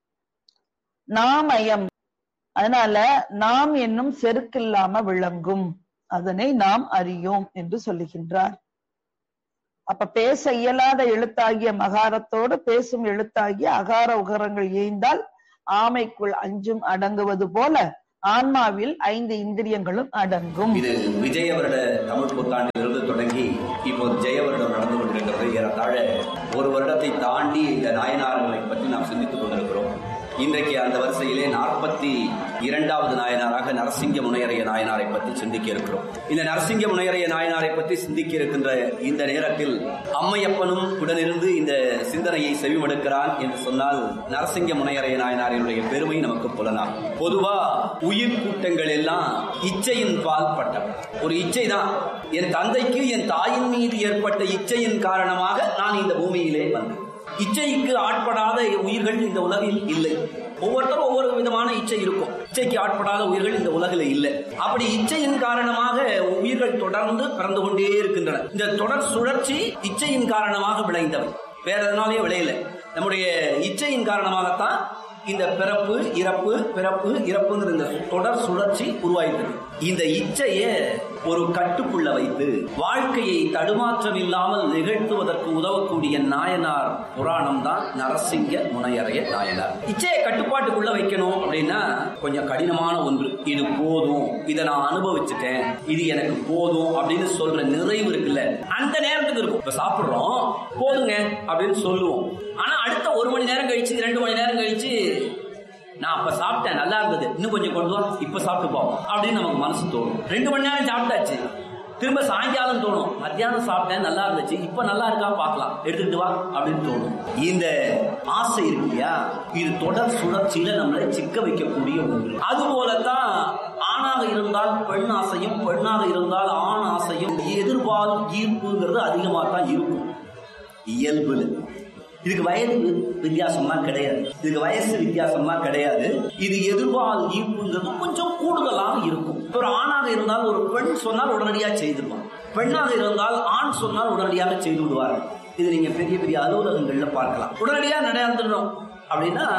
நாமயம் அதனால நாம் என்னும் செருக்கில்லாம விளங்கும் அதனை நாம் அறியோம் என்று சொல்லுகின்றார் அப்ப பேச இயலாத எழுத்தாகிய மகாரத்தோடு பேசும் எழுத்தாகிய அகார உகரங்கள் ஏய்ந்தால் ஆமைக்குள் அஞ்சும் அடங்குவது போல ஆன்மாவில் ஐந்து இந்திரியங்களும் அடங்கும் இது விஜய வருட தமிழ் புத்தாண்டிலிருந்து தொடங்கி இப்போது ஜெய வருடம் நடந்து கொண்டிருக்கிறது ஏறத்தாழ ஒரு வருடத்தை தாண்டி இந்த நாயனார்களை பற்றி நாம் சிந்தித்துக் கொண்டிருக்கிறோம் இன்றைக்கு அந்த வரிசையிலே நாற்பத்தி இரண்டாவது நாயனாராக நரசிங்க முனையரைய நாயனாரை பற்றி சிந்திக்க இருக்கிறோம் இந்த நரசிங்க முனையரைய நாயனாரை பற்றி சிந்திக்க இருக்கின்ற இந்த நேரத்தில் அம்மையப்பனும் உடனிருந்து இந்த சிந்தனையை செவிமடுக்கிறான் என்று சொன்னால் நரசிங்க முனையரைய நாயனாரினுடைய பெருமை நமக்கு புலனாம் பொதுவா உயிர் கூட்டங்கள் எல்லாம் இச்சையின் பால் பட்டவை ஒரு இச்சை தான் என் தந்தைக்கு என் தாயின் மீது ஏற்பட்ட இச்சையின் காரணமாக நான் இந்த பூமியிலே வந்தேன் இச்சைக்கு ஆட்படாத உயிர்கள் இந்த உலகில் இல்லை ஒவ்வொருத்தரும் ஒவ்வொரு விதமான இச்சை இருக்கும் இச்சைக்கு ஆட்படாத உயிர்கள் இந்த உலகில் இல்லை அப்படி இச்சையின் காரணமாக உயிர்கள் தொடர்ந்து பிறந்து கொண்டே இருக்கின்றன இந்த தொடர் சுழற்சி இச்சையின் காரணமாக விளைந்தவை வேற எதனாலேயே விளையல நம்முடைய இச்சையின் காரணமாகத்தான் இந்த பிறப்பு இறப்பு பிறப்பு இறப்புங்கிற இந்த தொடர் சுழற்சி உருவாயிட்டது இந்த இச்சைய ஒரு கட்டுக்குள்ள வைத்து வாழ்க்கையை தடுமாற்றம் இல்லாமல் நிகழ்த்துவதற்கு உதவக்கூடிய நாயனார் புராணம் தான் நரசிங்க முனையறைய நாயனார் இச்சையை கட்டுப்பாட்டுக்குள்ள வைக்கணும் அப்படின்னா கொஞ்சம் கடினமான ஒன்று இது போதும் இதை நான் அனுபவிச்சுட்டேன் இது எனக்கு போதும் அப்படின்னு சொல்ற நிறைவு இருக்குல்ல அந்த நேரத்துக்கு இருக்கும் இப்ப சாப்பிடுறோம் போதுங்க அப்படின்னு சொல்லுவோம் ஆனா அடுத்த ஒரு மணி நேரம் கழிச்சு ரெண்டு மணி நேரம் கழிச்சு நான் அப்ப சாப்பிட்டேன் நல்லா இருந்தது இன்னும் கொஞ்சம் கொண்டு வா இப்ப சாப்பிட்டு போவோம் அப்படின்னு நமக்கு மனசு தோணும் ரெண்டு மணி நேரம் சாப்பிட்டாச்சு திரும்ப சாயங்காலம் தோணும் மத்தியானம் சாப்பிட்டேன் நல்லா இருந்துச்சு இப்ப நல்லா இருக்கா பார்க்கலாம் எடுத்துட்டு வா அப்படின்னு தோணும் இந்த ஆசை இருக்கு இல்லையா இது தொடர் சுழற்சியில நம்மளை சிக்க வைக்கக்கூடிய ஒன்று அது போலத்தான் ஆணாக இருந்தால் பெண் ஆசையும் பெண்ணாக இருந்தால் ஆண் ஆசையும் எதிர்பால் ஈர்ப்புங்கிறது அதிகமாக தான் இருக்கும் இயல்புல இதுக்கு வயது வித்தியாசம்லாம் கிடையாது இதுக்கு வயசு வித்தியாசம்லாம் கிடையாது இது எதிர்பால் ஈர்ப்புங்கிறது கொஞ்சம் கூடுதலாக இருக்கும் ஒரு ஆணாக இருந்தால் ஒரு பெண் சொன்னால் உடனடியாக செய்திருவான் பெண்ணாக இருந்தால் ஆண் சொன்னால் உடனடியாக செய்து விடுவார்கள் இது நீங்க பெரிய பெரிய அலுவலகங்கள்ல பார்க்கலாம் உடனடியாக நடந்துடணும் அப்படின்னா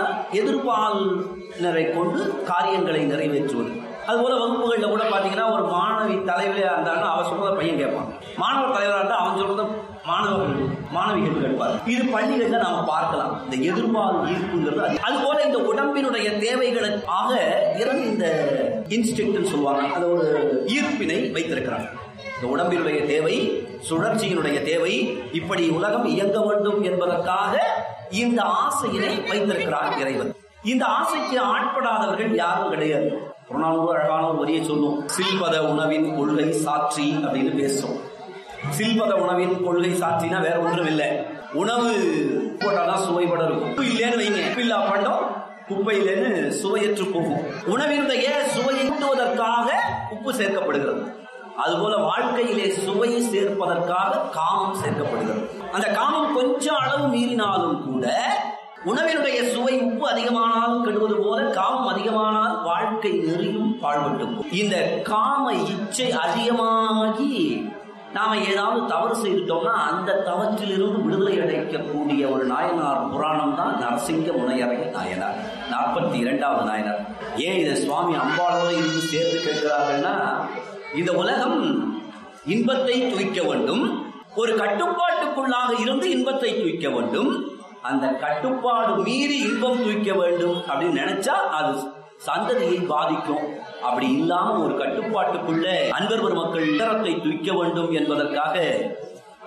எதிர்பாலினரை கொண்டு காரியங்களை நிறைவேற்றுவது அதுபோல வகுப்புகளில் கூட பார்த்தீங்கன்னா ஒரு மாணவி தலைவராக இருந்தாலும் அவன் சொல்றத பையன் கேட்பான் மாணவர் தலைவராக இருந்தால் அவன் சொல்றத மாணவர்கள் மாணவிகள் கேட்பார் இது பள்ளிகளில் நாம பார்க்கலாம் இந்த எதிர்பால் ஈர்ப்புங்கிறது அது அது போல இந்த உடம்பினுடைய தேவைகளுக்காக இறந்து இந்த இன்ஸ்டிக்ட் சொல்லுவாங்க அது ஒரு ஈர்ப்பினை வைத்திருக்கிறாங்க இந்த உடம்பினுடைய தேவை சுழற்சியினுடைய தேவை இப்படி உலகம் இயங்க வேண்டும் என்பதற்காக இந்த ஆசையினை வைத்திருக்கிறார் இறைவன் இந்த ஆசைக்கு ஆட்படாதவர்கள் யாரும் கிடையாது ஒரு நாள் கூட அழகான ஒரு வரியை சொல்லும் சில்பத உணவின் கொள்கை சாட்சி அப்படின்னு பேசும் சில்பத உணவின் கொள்கை சாட்சினா வேற ஒன்றும் இல்லை உணவு போட்டாதான் சுவைபட இருக்கும் உப்பு இல்லைன்னு வைங்க உப்பு இல்லா பண்டம் குப்பையிலேன்னு சுவையற்று போகும் உணவினுடைய சுவையை ஊட்டுவதற்காக உப்பு சேர்க்கப்படுகிறது அதுபோல வாழ்க்கையிலே சுவை சேர்ப்பதற்காக காமம் சேர்க்கப்படுகிறது அந்த காமம் கொஞ்சம் அளவு மீறினாலும் கூட உணவினுடைய சுவை உப்பு அதிகமானால் கெடுவது போல காமம் அதிகமானால் வாழ்க்கை நெறியும் பாழ்பட்டு போகும். இந்த காம இச்சை அதிகமாகி நாம ஏதாவது தவறு செய்துட்டோம்னா அந்த தவற்றிலிருந்து விடுதலை அடைக்கக்கூடிய ஒரு நாயனார் புராணம் தான் நரசிங்க முனையறை நாயனார் நாற்பத்தி இரண்டாவது நாயனார் ஏன் இதை சுவாமி அம்பாளோடு இருந்து சேர்த்து கேட்கிறார்கள்னா இந்த உலகம் இன்பத்தை துய்க்க வேண்டும் ஒரு கட்டுப்பாட்டுக்குள்ளாக இருந்து இன்பத்தை துய்க்க வேண்டும் அந்த கட்டுப்பாடு மீறி இன்பம் துய்க்க வேண்டும் அப்படின்னு நினைச்சா அது சந்ததியை பாதிக்கும் அப்படி இல்லாம ஒரு கட்டுப்பாட்டுக்குள்ள அன்பர் பெருமக்கள் இடரத்தை துய்க்க வேண்டும் என்பதற்காக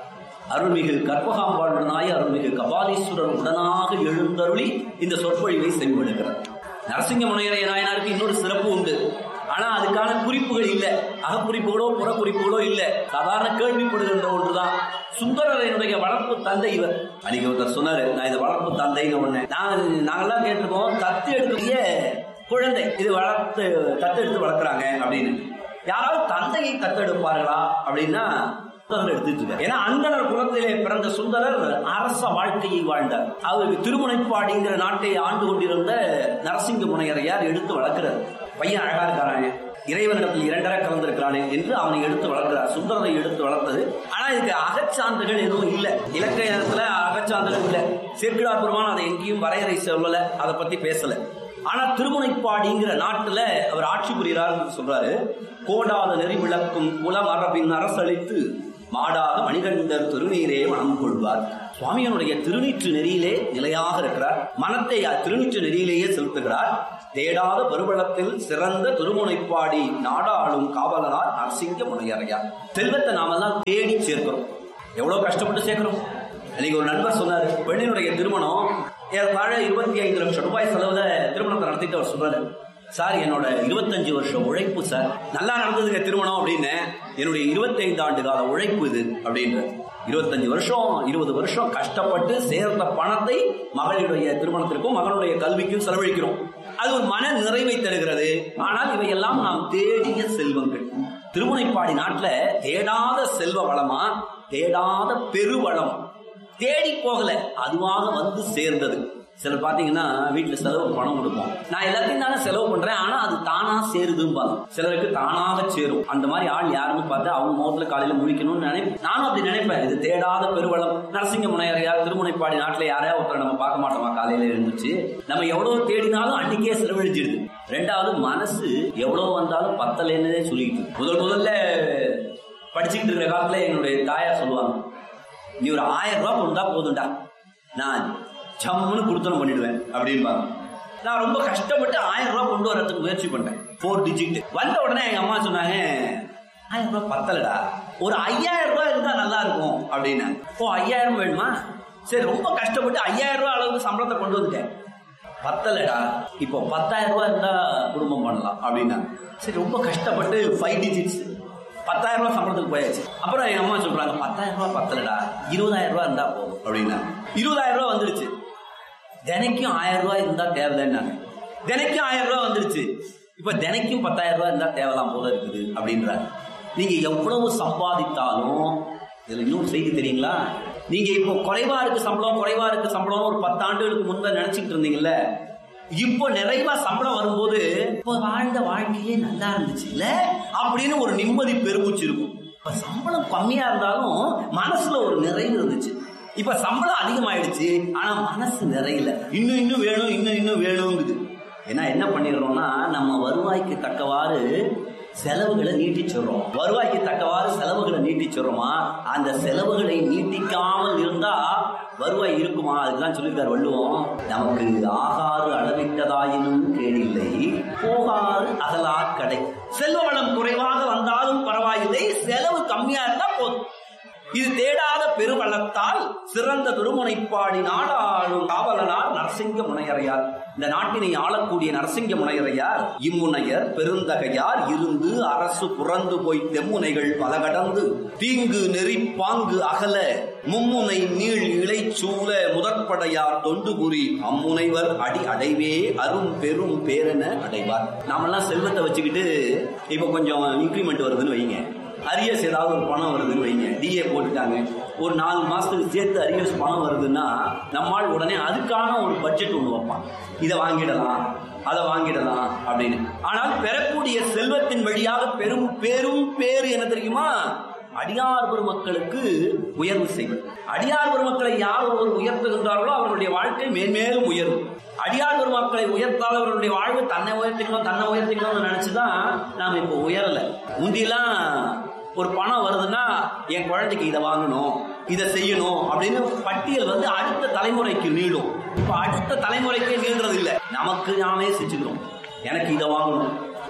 அருள்மிகு கற்பகாம்பாளுடனாய் அருள்மிகு கபாலீஸ்வரர் உடனாக எழுந்தருளி இந்த சொற்பொழிவை செவிமடுக்கிறார் நரசிங்க முனையரை நாயனாருக்கு இன்னொரு சிறப்பு உண்டு ஆனா அதுக்கான குறிப்புகள் இல்ல அகக்குறிப்புகளோ புறக்குறிப்புகளோ இல்ல சாதாரண கேள்விப்படுகின்ற ஒன்றுதான் சுந்தரரையனுடைய வளர்ப்பு தந்தை இவர் அன்னைக்கு ஒருத்தர் சொன்னாரு நான் இந்த வளர்ப்பு தந்தைன்னு ஒண்ணு நாங்க நாங்கெல்லாம் கேட்டிருக்கோம் தத்து எடுக்கக்கூடிய குழந்தை இது வளர்த்து தத்து எடுத்து வளர்க்குறாங்க அப்படின்னு யாராவது தந்தையை தத்தெடுப்பார்களா அப்படின்னா சுந்தரர் எடுத்துட்டு இருக்காரு. ஏன்னா அந்தனர் குலத்திலே பிறந்த சுந்தரர் அரச வாழ்க்கையை வாழ்ந்தார் அவருக்கு திருமுனைப்பாடிங்கிற நாட்டை ஆண்டு கொண்டிருந்த நரசிங்க முனையரையார் எடுத்து வளர்க்கிறார் பையன் அழகா இருக்கானே இறைவனிடத்தில் இரண்டரை கலந்திருக்கிறானே என்று அவனை எடுத்து வளர்க்கிறார் சுந்தரரை எடுத்து வளர்த்தது ஆனா இதுக்கு அகச்சான்றுகள் எதுவும் இல்ல இலக்கியத்துல அகச்சான்றுகள் இல்ல சேர்க்கிடார் பெருமான் அதை எங்கேயும் வரையறை சொல்லல அதை பத்தி பேசல ஆனா திருமுனைப்பாடிங்கிற நாட்டுல அவர் ஆட்சி புரிகிறார் சொல்றாரு கோடாத நெறி விளக்கும் குலம் அரபின் அரசளித்து மாடாக மணிகண்டர் திருநீரே மனம் கொள்வார் சுவாமியனுடைய திருநீற்று நெறியிலே நிலையாக இருக்கிறார் மனத்தை திருநீற்று நெறியிலேயே செலுத்துகிறார் தேடாத பெருவளத்தில் சிறந்த திருமுனைப்பாடி நாடாளும் காவலனார் நரசிங்க முனையறையார் செல்வத்தை நாமெல்லாம் தேடி சேர்க்கிறோம் எவ்வளவு கஷ்டப்பட்டு சேர்க்கிறோம் அன்னைக்கு ஒரு நண்பர் சொன்னாரு பெண்ணினுடைய திருமணம் ஏறத்தாழ இருபத்தி ஐந்து லட்சம் ரூபாய் செலவுல திருமணத்தை நடத்திட்டு அவர் சொல்றாரு சார் என்னோட இருபத்தஞ்சு வருஷம் உழைப்பு சார் நல்லா நடந்ததுங்க திருமணம் அப்படின்னு என்னுடைய இருபத்தைந்து ஆண்டு கால உழைப்பு இது அப்படின்னு இருபத்தஞ்சு வருஷம் இருபது வருஷம் கஷ்டப்பட்டு சேர்ந்த பணத்தை மகளுடைய திருமணத்திற்கும் மகனுடைய கல்விக்கும் செலவழிக்கிறோம் அது ஒரு மன நிறைவை தருகிறது ஆனால் இவையெல்லாம் நாம் தேடிய செல்வங்கள் திருமுனைப்பாடி நாட்டுல தேடாத செல்வ வளமா தேடாத பெருவளம் தேடி போகல அதுவாக வந்து சேர்ந்தது சிலர் பாத்தீங்கன்னா வீட்டுல செலவு பணம் கொடுப்போம் நான் எல்லாத்தையும் தானே செலவு பண்றேன் ஆனா அது தானா சேருதும்பாங்க சிலருக்கு தானாக சேரும் அந்த மாதிரி ஆள் யாருன்னு பார்த்தா அவங்க முகத்துல காலையில முழிக்கணும்னு நினைப்பேன் நானும் அப்படி நினைப்பேன் இது தேடாத பெருவளம் நரசிங்க முனையரையார் திருமுனைப்பாடி நாட்டுல யாரையா ஒருத்தர் நம்ம பார்க்க மாட்டோமா காலையில எழுந்துச்சு நம்ம எவ்வளவு தேடினாலும் அன்னைக்கே செலவழிச்சிடுது ரெண்டாவது மனசு எவ்வளவு வந்தாலும் பத்தலைன்னதே சொல்லிட்டு முதல் முதல்ல படிச்சுக்கிட்டு இருக்கிற காலத்துல என்னுடைய தாயார் சொல்லுவாங்க நீ ஒரு ஆயிரம் ரூபாய் கொடுத்தா போதும்டா நான் சம்முன்னு கொடுத்தனம் பண்ணிடுவேன் அப்படின்பாங்க நான் ரொம்ப கஷ்டப்பட்டு ஆயிரம் ரூபாய் கொண்டு வரதுக்கு முயற்சி பண்ணேன் ஃபோர் டிஜிட் வந்த உடனே எங்க அம்மா சொன்னாங்க ஆயிரம் ரூபாய் பத்தலடா ஒரு ஐயாயிரம் ரூபாய் இருந்தா நல்லா இருக்கும் அப்படின்னு ஓ ஐயாயிரம் வேணுமா சரி ரொம்ப கஷ்டப்பட்டு ஐயாயிரம் ரூபாய் அளவுக்கு சம்பளத்தை கொண்டு வந்துட்டேன் பத்தலடா இப்போ பத்தாயிரம் ரூபாய் இருந்தா குடும்பம் பண்ணலாம் அப்படின்னா சரி ரொம்ப கஷ்டப்பட்டு ஃபைவ் டிஜிட்ஸ் பத்தாயிரம் ரூபாய் சம்பளத்துக்கு போயாச்சு அப்புறம் எங்க அம்மா சொல்றாங்க பத்தாயிரம் ரூபாய் பத்தலடா இருபதாயிரம் ரூபாய் இருந்தா போதும் அப்படின்னா இருபதாயிரம் ரூபாய் வந்துருச்சு தினைக்கும் ஆயிரம் ரூபாய் இருந்தா தேவையில்லைன்னாங்க தினைக்கும் ஆயிரம் ரூபாய் வந்துருச்சு இப்ப தினைக்கும் பத்தாயிரம் ரூபாய் இருந்தா தேவலாம் போல இருக்குது அப்படின்றாங்க நீங்க எவ்வளவு சம்பாதித்தாலும் இதுல இன்னொரு செய்தி தெரியுங்களா நீங்க இப்போ குறைவா இருக்கு சம்பளம் குறைவா இருக்கு சம்பளம் ஒரு பத்தாண்டுகளுக்கு முன்பு நினைச்சிட்டு இருந்தீங்கல்ல இப்போ நிறைவா சம்பளம் வரும்போது இப்போ வாழ்ந்த வாழ்க்கையே நல்லா இருந்துச்சு இல்ல அப்படின்னு ஒரு நிம்மதி பெருமூச்சு இருக்கும் இப்ப சம்பளம் கம்மியா இருந்தாலும் மனசுல ஒரு நிறைவு இருந்துச்சு இப்ப சம்பளம் அதிகமாயிடுச்சு ஆனா மனசு நிறையல இன்னும் இன்னும் வேணும் இன்னும் இன்னும் வேணுங்குது ஏன்னா என்ன பண்ணிடுறோம்னா நம்ம வருவாய்க்கு தக்கவாறு செலவுகளை நீட்டிச்சிடுறோம் வருவாய்க்கு தக்கவாறு செலவுகளை நீட்டிச்சிடுறோமா அந்த செலவுகளை நீட்டிக்காமல் இருந்தா வருவாய் இருக்குமா அதுதான் சொல்லியிருக்கார் வள்ளுவம் நமக்கு ஆகாறு அளவிட்டதாயினும் கேடில்லை போகாறு அகலா கடை செல்வ வளம் குறைவாக வந்தாலும் பரவாயில்லை செலவு கம்மியா இருந்தா போதும் இது தேடாத பெருவளத்தால் சிறந்த திருமுனைப்பாடி நாடாளும் காவலனார் நரசிங்க முனையரையார் இந்த நாட்டினை ஆளக்கூடிய நரசிங்க முனையரையார் இம்முனையர் பெருந்தகையார் இருந்து அரசு புறந்து போய் தெம்முனைகள் பல கடந்து தீங்கு நெறி பாங்கு அகல மும்முனை நீள் இலை சூழ முதற்படையார் தொண்டு புரி அம்முனைவர் அடி அடைவே அரும் பெரும் பேரென அடைவார் நாமெல்லாம் செல்வத்தை வச்சுக்கிட்டு இப்ப கொஞ்சம் இன்க்ரிமெண்ட் வருதுன்னு வைங்க அரியர்ஸ் ஏதாவது ஒரு பணம் வருதுன்னு வைங்க டிஏ போட்டுட்டாங்க ஒரு நாலு மாசத்துக்கு சேர்த்து அரியர்ஸ் பணம் வருதுன்னா நம்மால் உடனே அதுக்கான ஒரு பட்ஜெட் ஒன்று வைப்பான் இதை வாங்கிடலாம் அதை வாங்கிடலாம் அப்படின்னு ஆனால் பெறக்கூடிய செல்வத்தின் வழியாக பெரும் பெரும் பேரு என்ன தெரியுமா அடியார் பெருமக்களுக்கு உயர்வு செய்வது அடியார் பெருமக்களை யார் ஒருவர் உயர்த்துகின்றார்களோ அவர்களுடைய வாழ்க்கை மேன்மேலும் உயரும் அடியார் பெருமக்களை உயர்த்தாதவர்களுடைய வாழ்வு தன்னை உயர்த்திக்கணும் தன்னை உயர்த்திக்கணும்னு நினைச்சுதான் நாம இப்போ உயரல முந்திலாம் ஒரு பணம் வருதுன்னா என் குழந்தைக்கு இதை வாங்கணும் இதை செய்யணும் அப்படின்னு பட்டியல் வந்து அடுத்த தலைமுறைக்கு நீளும் இப்ப அடுத்த தலைமுறைக்கே நீள்றது இல்லை நமக்கு நாமே செஞ்சுக்கிறோம் எனக்கு இதை வாங்கணும்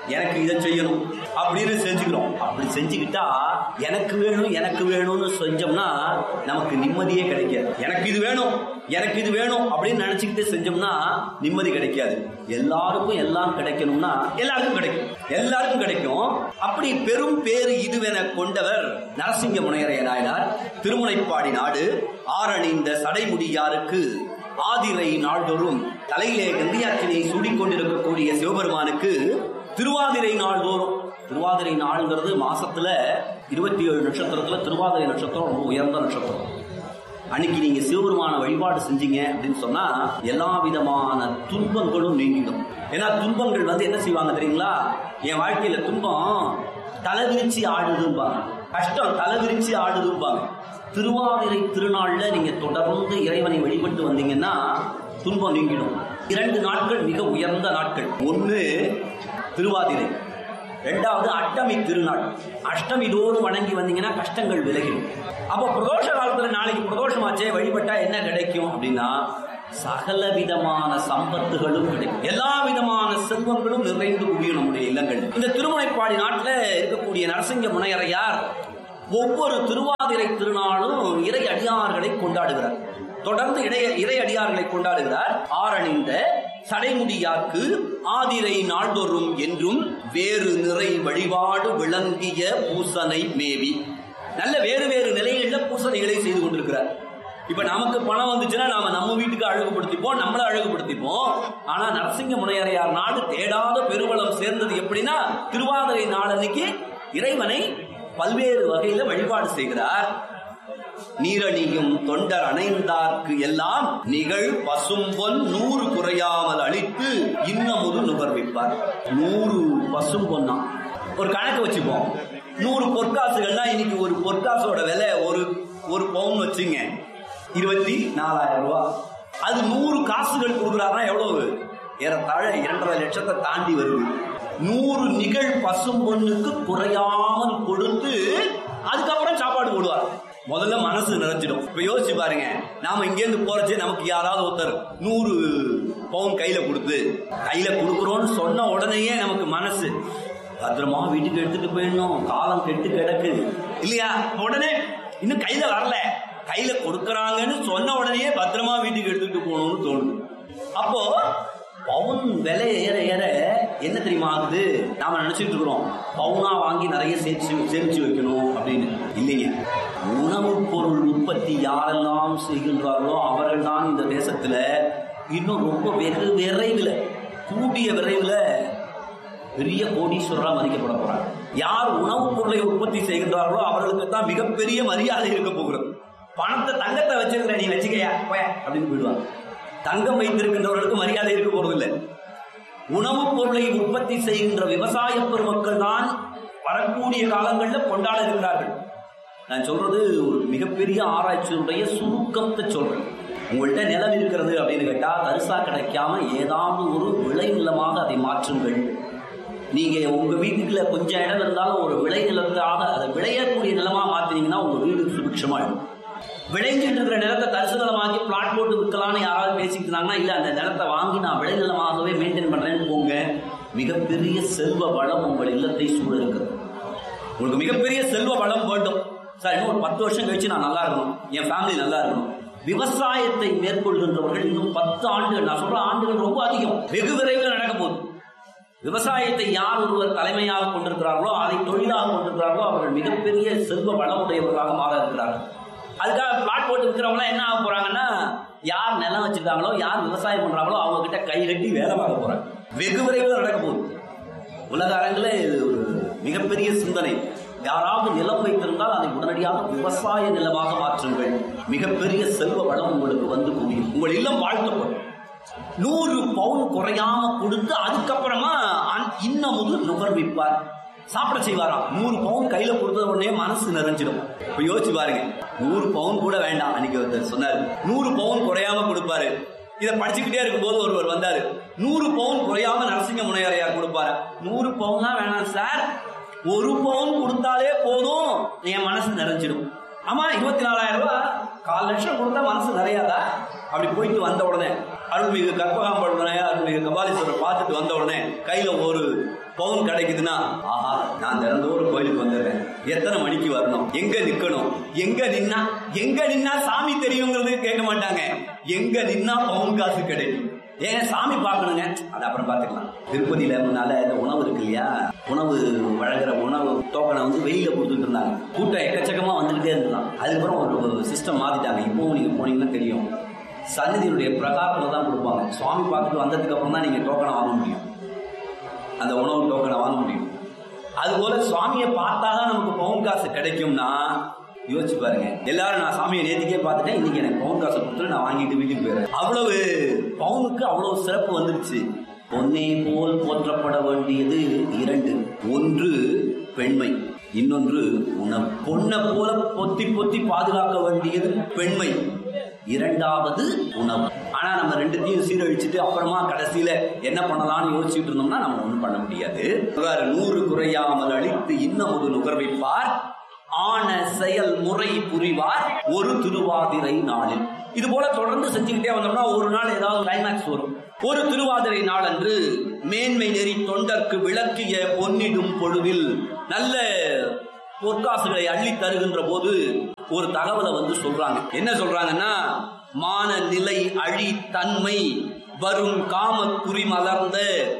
எனக்கு இதை செய்யணும் அப்படின்னு செஞ்சுக்கிறோம் அப்படி செஞ்சுக்கிட்டா எனக்கு வேணும் எனக்கு வேணும்னு செஞ்சோம்னா நமக்கு நிம்மதியே கிடைக்காது எனக்கு இது வேணும் எனக்கு இது வேணும் அப்படின்னு நினைச்சுக்கிட்டு செஞ்சோம்னா நிம்மதி கிடைக்காது எல்லாருக்கும் எல்லாம் கிடைக்கணும்னா எல்லாருக்கும் கிடைக்கும் எல்லாருக்கும் கிடைக்கும் அப்படி பெரும் பேரு இதுவென கொண்டவர் நரசிங்க முனையரைய நாயனார் திருமுனைப்பாடி நாடு ஆரணிந்த சடைமுடியாருக்கு ஆதிரை நாள்தோறும் தலையிலே கந்தியாற்றினை சூடிக்கொண்டிருக்கக்கூடிய சிவபெருமானுக்கு திருவாதிரை நாள்தோறும் திருவாதிரை நாள்ங்கிறது மாசத்துல இருபத்தி ஏழு நட்சத்திரத்துல திருவாதிரை நட்சத்திரம் ரொம்ப உயர்ந்த நட்சத்திரம் அன்னைக்கு நீங்க சிவபெருமான வழிபாடு செஞ்சீங்க அப்படின்னு சொன்னா எல்லா விதமான துன்பங்களும் நீங்கிடும் ஏன்னா துன்பங்கள் வந்து என்ன செய்வாங்க தெரியுங்களா என் வாழ்க்கையில துன்பம் தலைவிரிச்சு ஆடுதும்பாங்க கஷ்டம் தலைவிரிச்சு ஆடுதும்பாங்க திருவாதிரை திருநாள்ல நீங்க தொடர்ந்து இறைவனை வழிபட்டு வந்தீங்கன்னா துன்பம் நீங்கிடும் இரண்டு நாட்கள் மிக உயர்ந்த நாட்கள் ஒன்று திருவாதிரை ரெண்டாவது அஷ்டமி திருநாள் அஷ்டமி தோறும் வணங்கி வந்தீங்கன்னா கஷ்டங்கள் விலகிடும் அப்போ பிரதோஷ காலத்துல நாளைக்கு பிரதோஷமாச்சே வழிபட்டா என்ன கிடைக்கும் அப்படின்னா சகல விதமான சம்பத்துகளும் கிடைக்கும் எல்லா விதமான செல்வங்களும் நிறைந்து குவியும் நம்முடைய இல்லங்கள் இந்த திருமுனைப்பாடி நாட்டில் இருக்கக்கூடிய நரசிங்க முனையரையார் ஒவ்வொரு திருவாதிரை திருநாளும் இறை அடியார்களை கொண்டாடுகிறார் தொடர்ந்து இடைய இறை அடியார்களை கொண்டாடுகிறார் ஆரணிந்த சடைமுடியாக்கு ஆதிரை நாள்தோறும் என்றும் வேறு நிறை வழிபாடு விளங்கிய பூசனை மேவி நல்ல வேறு வேறு நிலைகளில் பூசணைகளை செய்து கொண்டிருக்கிறார் இப்ப நமக்கு பணம் வந்துச்சுன்னா நாம நம்ம வீட்டுக்கு அழகுபடுத்திப்போம் நம்மள அழகுபடுத்திப்போம் ஆனா நரசிங்க முனையரையார் நாடு தேடாத பெருவளம் சேர்ந்தது எப்படின்னா திருவாதிரை நாளன்னைக்கு இறைவனை பல்வேறு வகையில வழிபாடு செய்கிறார் நீரணியும் தொண்டர் அணைந்தார்க்கு எல்லாம் நிகழ் பசும்பொன் நூறு குறையாமல் அளித்து இன்னமுது நுகர்விப்பார் நூறு பசும்பொன்னா ஒரு கணக்கு வச்சுப்போம் நூறு பொற்காசுகள்னா இன்னைக்கு ஒரு பொற்காசோட விலை ஒரு ஒரு பவுன் வச்சுங்க இருபத்தி நாலாயிரம் ரூபாய் அது நூறு காசுகள் கொடுக்குறாருன்னா எவ்வளவு ஏறத்தாழ இரண்டரை லட்சத்தை தாண்டி வருது நூறு நிகழ் பசும்பொண்ணுக்கு குறையாமல் கொடுத்து அதுக்கப்புறம் சாப்பாடு போடுவார் முதல்ல மனசு நிறைஞ்சிடும் இப்ப யோசிச்சு பாருங்க நாம இங்கேருந்து போறச்சே நமக்கு யாராவது ஒருத்தர் நூறு பவுன் கையில கொடுத்து கையில கொடுக்குறோம்னு சொன்ன உடனேயே நமக்கு மனசு பத்திரமா வீட்டுக்கு எடுத்துட்டு போயிடணும் காலம் கெட்டு கிடக்கு இல்லையா உடனே இன்னும் கையில வரல கையில கொடுக்கறாங்கன்னு சொன்ன உடனே பத்திரமா வீட்டுக்கு எடுத்துட்டு போகணும்னு தோணுது அப்போ பவுன் விலை ஏற ஏற என்ன தெரியுமா ஆகுது நாம நினைச்சிட்டு இருக்கிறோம் பவுனா வாங்கி நிறைய சேர்த்து சேமிச்சு வைக்கணும் அப்படின்னு இல்லைங்க உணவுப் பொருள் உற்பத்தி யாரெல்லாம் செய்கின்றார்களோ அவர்கள் தான் இந்த தேசத்துல இன்னும் ரொம்ப வெகு விரைவில் கூடிய விரைவில் பெரிய கோடீஸ்வரரா மதிக்கப்பட போறாங்க யார் உணவுப் பொருளை உற்பத்தி செய்கின்றார்களோ அவர்களுக்கு தான் மிகப்பெரிய மரியாதை இருக்க போகிறது பணத்தை தங்கத்தை வச்சிருக்கிற நீ வச்சுக்கையா போய அப்படின்னு போயிடுவாங்க தங்கம் வைத்திருக்கின்றவர்களுக்கு மரியாதை இருக்க போறதில்லை உணவுப் பொருளை உற்பத்தி செய்கின்ற விவசாய பெருமக்கள் தான் வரக்கூடிய காலங்களில் கொண்டாட இருக்கிறார்கள் நான் சொல்றது ஒரு மிகப்பெரிய ஆராய்ச்சியுடைய சுருக்கத்தை சொல்றேன் உங்கள்கிட்ட நிலம் இருக்கிறது அப்படின்னு கேட்டா தரிசா கிடைக்காம ஏதாவது ஒரு விளை நிலமாக அதை மாற்றுங்கள் நீங்க உங்க வீட்டுக்குள்ள கொஞ்சம் இடம் இருந்தாலும் ஒரு விளை நிலத்தாக அதை விளையக்கூடிய நிலமா மாத்தினீங்கன்னா உங்க வீடு சுபிக்ஷமாயிடும் விளைஞ்சிட்டு இருக்கிற நிலத்தை தரிசு நிலமாக்கி பிளாட் போட்டு விற்கலாம்னு யாராவது பேசிட்டு இருந்தாங்கன்னா இல்ல அந்த நிலத்தை வாங்கி நான் விளை நிலமாகவே மெயின்டைன் பண்றேன்னு போங்க மிகப்பெரிய செல்வ வளம் உங்கள் இல்லத்தை சூழ இருக்கிறது உங்களுக்கு மிகப்பெரிய செல்வ வளம் வேண்டும் சார் இன்னும் ஒரு பத்து வருஷம் கழிச்சு நான் நல்லா இருக்கணும் என் ஃபேமிலி நல்லா இருக்கணும் விவசாயத்தை மேற்கொள்கின்றவர்கள் இன்னும் பத்து ஆண்டுகள் நான் சொல்ற ஆண்டுகள் ரொம்ப அதிகம் வெகு விரைவில் நடக்க போகுது விவசாயத்தை யார் ஒருவர் தலைமையாக கொண்டிருக்கிறார்களோ அதை தொழிலாக கொண்டிருக்கிறார்களோ அவர்கள் மிகப்பெரிய செல்வ வளமுடையவர்களாக மாற இருக்கிறார்கள் அதுக்காக பிளாட் போட்டு விற்கிறவங்க என்ன ஆக போறாங்கன்னா யார் நிலம் வச்சிருக்காங்களோ யார் விவசாயம் பண்றாங்களோ அவங்க கிட்ட கை கட்டி வேலை பார்க்க போறாங்க வெகு விரைவில் நடக்க போகுது உலக அரங்கில் இது ஒரு மிகப்பெரிய சிந்தனை யாராவது நிலம் வைத்திருந்தால் அதை உடனடியாக விவசாய நிலமாக மாற்றுங்கள் மிகப்பெரிய செல்வ வளம் உங்களுக்கு வந்து குவியும் உங்கள் இல்லம் வாழ்த்தப்படும் நூறு பவுன் குறையாம கொடுத்து அதுக்கப்புறமா அன்- இன்னமுது நுகர்விப்பார் சாப்பிட செய்வாராம் நூறு பவுன் கையில கொடுத்த உடனே மனசு நிறைஞ்சிடும் இப்ப யோசிச்சு பாருங்க நூறு பவுன் கூட வேண்டாம் அன்னைக்கு ஒருத்தர் சொன்னாரு நூறு பவுன் குறையாம கொடுப்பாரு இதை படிச்சுக்கிட்டே இருக்கும்போது ஒருவர் வந்தாரு நூறு பவுன் குறையாம நரசிங்க முனையரையார் கொடுப்பாரு நூறு பவுன்லாம் வேணாம் சார் ஒரு பவுன் கொடுத்தாலே போதும் என் மனசு நிறைஞ்சிடும் ஆமா இருபத்தி நாலாயிரம் ரூபாய் கால் லட்சம் கொடுத்தா மனசு நிறையாதா அப்படி போயிட்டு வந்த உடனே அருள்மிகு கற்பகாம்பழுடைய அருள்மிகு பார்த்துட்டு கபாலீஸ்வரர் பார்த்துட்டு வந்த உடனே கையில ஒரு பவுன் கிடைக்குதுன்னா ஆஹா நான் தினந்தோறும் கோயிலுக்கு வந்துடுறேன் எத்தனை மணிக்கு வரணும் எங்க நிக்கணும் எங்க நின்னா எங்க நின்னா சாமி தெரியுங்கிறது கேட்க மாட்டாங்க எங்க நின்னா பவுன் காசு கிடைக்கும் ஏன் சாமி பார்க்கணுங்க அது அப்புறம் பார்த்துக்கலாம் திருப்பதியில முன்னால இந்த உணவு இருக்கு இல்லையா உணவு வழங்குற உணவு டோக்கனை வந்து வெளியில கொடுத்துட்டு இருந்தாங்க கூட்டம் எக்கச்சக்கமா வந்துகிட்டே இருந்தான் அதுக்கப்புறம் ஒரு சிஸ்டம் மாத்திட்டாங்க இப்பவும் நீங்க போனீங்கன்னா தெரியும் சந்நிதியினுடைய பிரகாரத்துல தான் கொடுப்பாங்க சுவாமி பார்த்துட்டு வந்ததுக்கு அப்புறம் தான் நீங்க டோக்கனை வாங்க முடியும் அந்த உணவு டோக்கனை வாங்க முடியும் அதுபோல சுவாமியை பார்த்தாதான் நமக்கு பவுன் காசு கிடைக்கும்னா யோசிச்சு பாருங்க எல்லாரும் நான் சாமியை நேத்திக்கே பார்த்துட்டேன் இன்னைக்கு எனக்கு பவுன் காசு கொடுத்துட்டு நான் வாங்கிட்டு வீட்டுக்கு போயிடுறேன் அவ்வளவு பவுனுக்கு அவ்வளவு சிறப்பு வந்துருச்சு பொன்னே போல் போற்றப்பட வேண்டியது இரண்டு ஒன்று பெண்மை இன்னொன்று உணவு பொண்ணை போல பொத்தி பொத்தி பாதுகாக்க வேண்டியது பெண்மை இரண்டாவது உணவு ஆனா நம்ம ரெண்டுத்தையும் சீரழிச்சிட்டு அப்புறமா கடைசியில என்ன பண்ணலாம்னு யோசிச்சுட்டு இருந்தோம்னா நம்ம ஒண்ணும் பண்ண முடியாது வேற நூறு குறையாமல் அழித்து இன்னமுது நுகர்வைப்பார் ஆன செயல் முறை புரிவார் ஒரு திருவாதிரை நாளில் இது போல தொடர்ந்து செஞ்சுக்கிட்டே வந்தோம்னா ஒரு நாள் ஏதாவது கிளைமேக்ஸ் வரும் ஒரு திருவாதிரை நாள் அன்று மேன்மை நெறி தொண்டர்க்கு விளக்கிய பொன்னிடும் பொழுதில் நல்ல பொற்காசுகளை அள்ளி தருகின்ற போது ஒரு தகவலை வந்து சொல்றாங்க என்ன சொல்றாங்கன்னா மான நிலை அழி தன்மை வரும் காம குறி மலர்ந்த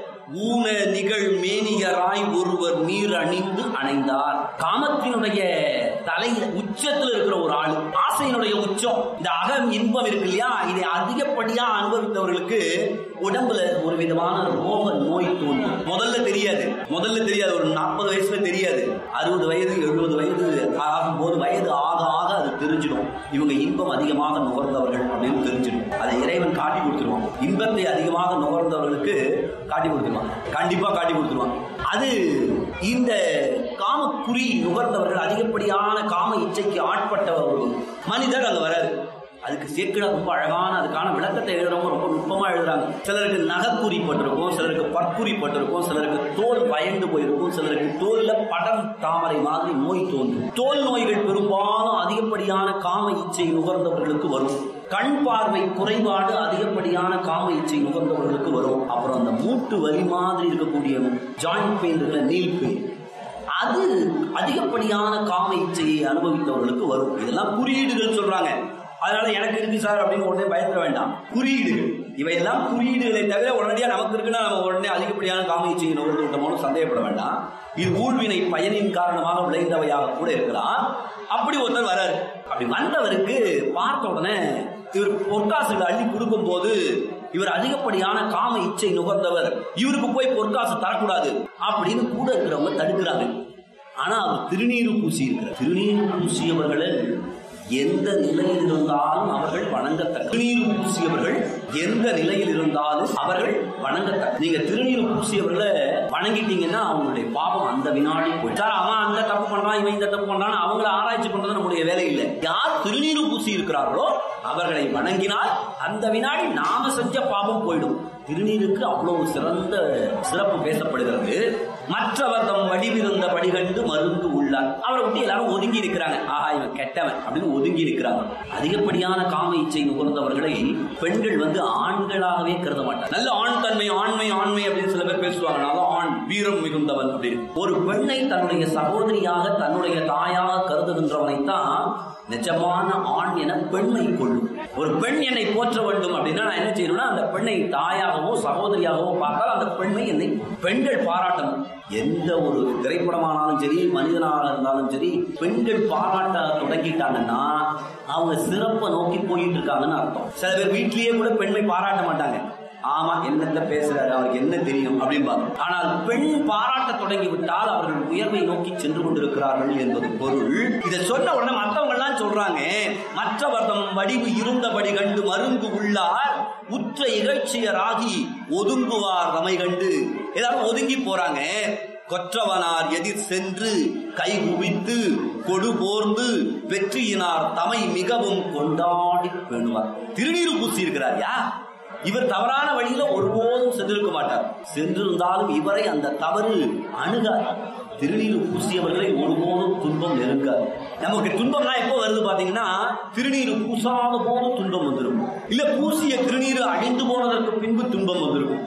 ஊன நிகழ் மேனியராய் ஒருவர் நீர் அணிந்து அணைந்தார் காமத்தினுடைய தலை உச்சத்துல இருக்கிற ஒரு ஆளு ஆசையினுடைய உச்சம் இந்த அகம் இன்பம் இருக்கு இல்லையா இதை அதிகப்படியா அனுபவித்தவர்களுக்கு உடம்புல ஒரு விதமான ரோக நோய் தோன்றும் முதல்ல தெரியாது முதல்ல தெரியாது ஒரு நாற்பது வயசுல தெரியாது அறுபது வயது எழுபது வயது ஆகும் போது வயது ஆக ஆக அது தெரிஞ்சிடும் இவங்க இன்பம் அதிகமாக நுகர்ந்தவர்கள் அப்படின்னு தெரிஞ்சிடும் அதை இறைவன் காட்டி கொடுத்துருவான் இன்பத்தை அதிகமாக நுகர்ந்தவர்களுக்கு காட்டி கொடுத்துருவான் கண்டிப்பா காட்டி கொடுத்துருவான் அது இந்த காமக்குறி நுகர்ந்தவர்கள் அதிகப்படியான காம இச்சைக்கு ஆட்பட்ட ஒரு மனிதர் அங்க வராது அதுக்கு சேர்க்கல ரொம்ப அழகான அதுக்கான விளக்கத்தை எழுதுறவங்க ரொம்ப நுட்பமா எழுதுறாங்க சிலருக்கு நகைக்குறி பட்டிருக்கும் சிலருக்கு பற்குறி பட்டிருக்கும் சிலருக்கு தோல் பயந்து போயிருக்கும் சிலருக்கு தோல்ல படம் தாமரை மாதிரி நோய் தோன்றும் தோல் நோய்கள் பெரும்பாலும் அதிகப்படியான காம இச்சை நுகர்ந்தவர்களுக்கு வரும் கண் பார்வை குறைபாடு அதிகப்படியான காம இச்சை நுகர்ந்தவர்களுக்கு வரும் அப்புறம் அந்த மூட்டு வலி மாதிரி இருக்கக்கூடிய ஜாயிண்ட் பெயின் இருக்கிற நீல் பெயின் அது அதிகப்படியான காம இச்சையை அனுபவித்தவர்களுக்கு வரும் இதெல்லாம் குறியீடுகள் சொல்றாங்க அதனால எனக்கு இருக்கு சார் அப்படின்னு உடனே பயப்பட வேண்டாம் குறியீடுகள் இவையெல்லாம் குறியீடுகளை தவிர உடனடியா நமக்கு இருக்குன்னா நம்ம உடனே அதிகப்படியான காம இச்சையை நுகர்ந்து விட்டோம்னு சந்தேகப்பட வேண்டாம் இது ஊழ்வினை பயனின் காரணமாக விளைந்தவையாக கூட இருக்கலாம் அப்படி ஒருத்தர் வராரு அப்படி வந்தவருக்கு பார்த்த உடனே இவர் பொற்காசுகளை அள்ளி கொடுக்கும் போது இவர் அதிகப்படியான காம இச்சை நுகர்ந்தவர் இவருக்கு போய் பொற்காசு தரக்கூடாது அப்படின்னு கூட இருக்கிறவங்க தடுக்கிறாங்க ஆனா அவர் திருநீரு பூசி இருக்கிறார் திருநீரு பூசியவர்கள் எந்த நிலையில் இருந்தாலும் அவர்கள் வணங்கத்தக்க திருநீர் பூசியவர்கள் எந்த நிலையில் இருந்தாலும் அவர்கள் வணங்கத்தக்க நீங்க திருநீர் பூசியவர்களை வணங்கிட்டீங்கன்னா அவங்களுடைய பாவம் அந்த வினாடி போயிட்டு சார் அவன் அந்த தப்பு பண்றான் இவன் இந்த தப்பு பண்றான் அவங்கள ஆராய்ச்சி பண்றது நம்முடைய வேலை இல்லை யார் திருநீர் பூசி இருக்கிறார்களோ அவர்களை வணங்கினால் அந்த வினாடி நாம செஞ்ச பாவம் போயிடும் திருநீருக்கு அவ்வளவு சிறந்த சிறப்பு பேசப்படுகிறது மற்றவர் தம் வடிவிருந்த படிகண்டு மருந்து உள்ளார் அவரை விட்டு எல்லாரும் ஒதுங்கி இருக்கிறாங்க ஆஹா இவன் கெட்டவன் அப்படின்னு ஒதுங்கி இருக்கிறாங்க அதிகப்படியான காம இச்சை நுகர்ந்தவர்களை பெண்கள் வந்து ஆண்களாகவே கருத மாட்டார் நல்ல ஆண் தன்மை ஆண்மை ஆண்மை அப்படின்னு சில பேர் பேசுவாங்க நான் தான் ஆண் வீரம் மிகுந்தவன் அப்படின்னு ஒரு பெண்ணை தன்னுடைய சகோதரியாக தன்னுடைய தாயாக கருதுகின்றவனை தான் நிஜமான ஆண் என பெண்மை கொள்ளும் ஒரு பெண் என்னை போற்ற வேண்டும் அப்படின்னா நான் என்ன செய்யணும்னா அந்த பெண்ணை தாயாகவோ சகோதரியாகவோ பார்த்தால் அந்த பெண்மை என்னை பெண்கள் பாராட்டணும் எந்த ஒரு திரைப்படமானாலும் சரி மனிதனாக இருந்தாலும் சரி பெண்கள் பாராட்ட தொடங்கிட்டாங்கன்னா அவங்க சிறப்பை நோக்கி போயிட்டு இருக்காங்கன்னு அர்த்தம் சில பேர் வீட்லயே கூட பெண்மை பாராட்ட மாட்டாங்க ஆமா என்னத்த பேசுறாரு அவருக்கு என்ன தெரியும் அப்படிம்பாங்க ஆனால் பெண் பாராட்ட தொடங்கி விட்டால் அவர்கள் உயர்வை நோக்கி சென்று கொண்டிருக்கிறார்கள் என்பது பொருள் இதை சொன்ன உடனே மற்றவங்க எல்லாம் சொல்றாங்க மற்றவர் தம் வடிவு இருந்தபடி கண்டு மருந்து உள்ளார் உற்ற இகழ்ச்சியராகி ஒதுங்குவார் தமை கண்டு எல்லாரும் ஒதுங்கி போறாங்க கொற்றவனார் எதிர் சென்று கை குவித்து கொடு போர்ந்து வெற்றியினார் தமை மிகவும் கொண்டாடி பேணுவார் திருநீரு பூசி இருக்கிறார் யா இவர் தவறான வழியில ஒருபோதும் சென்றிருக்க மாட்டார் சென்றிருந்தாலும் இவரை அந்த தவறு அணுகாது திருநீர் பூசியவர்களை ஒருபோதும் துன்பம் நெருங்காது நமக்கு துன்பம்னா எப்போ வருது பாத்தீங்கன்னா திருநீர் பூசாத போது துன்பம் வந்துடும் இல்ல பூசிய திருநீர் அழிந்து போனதற்கு பின்பு துன்பம் வந்துடும்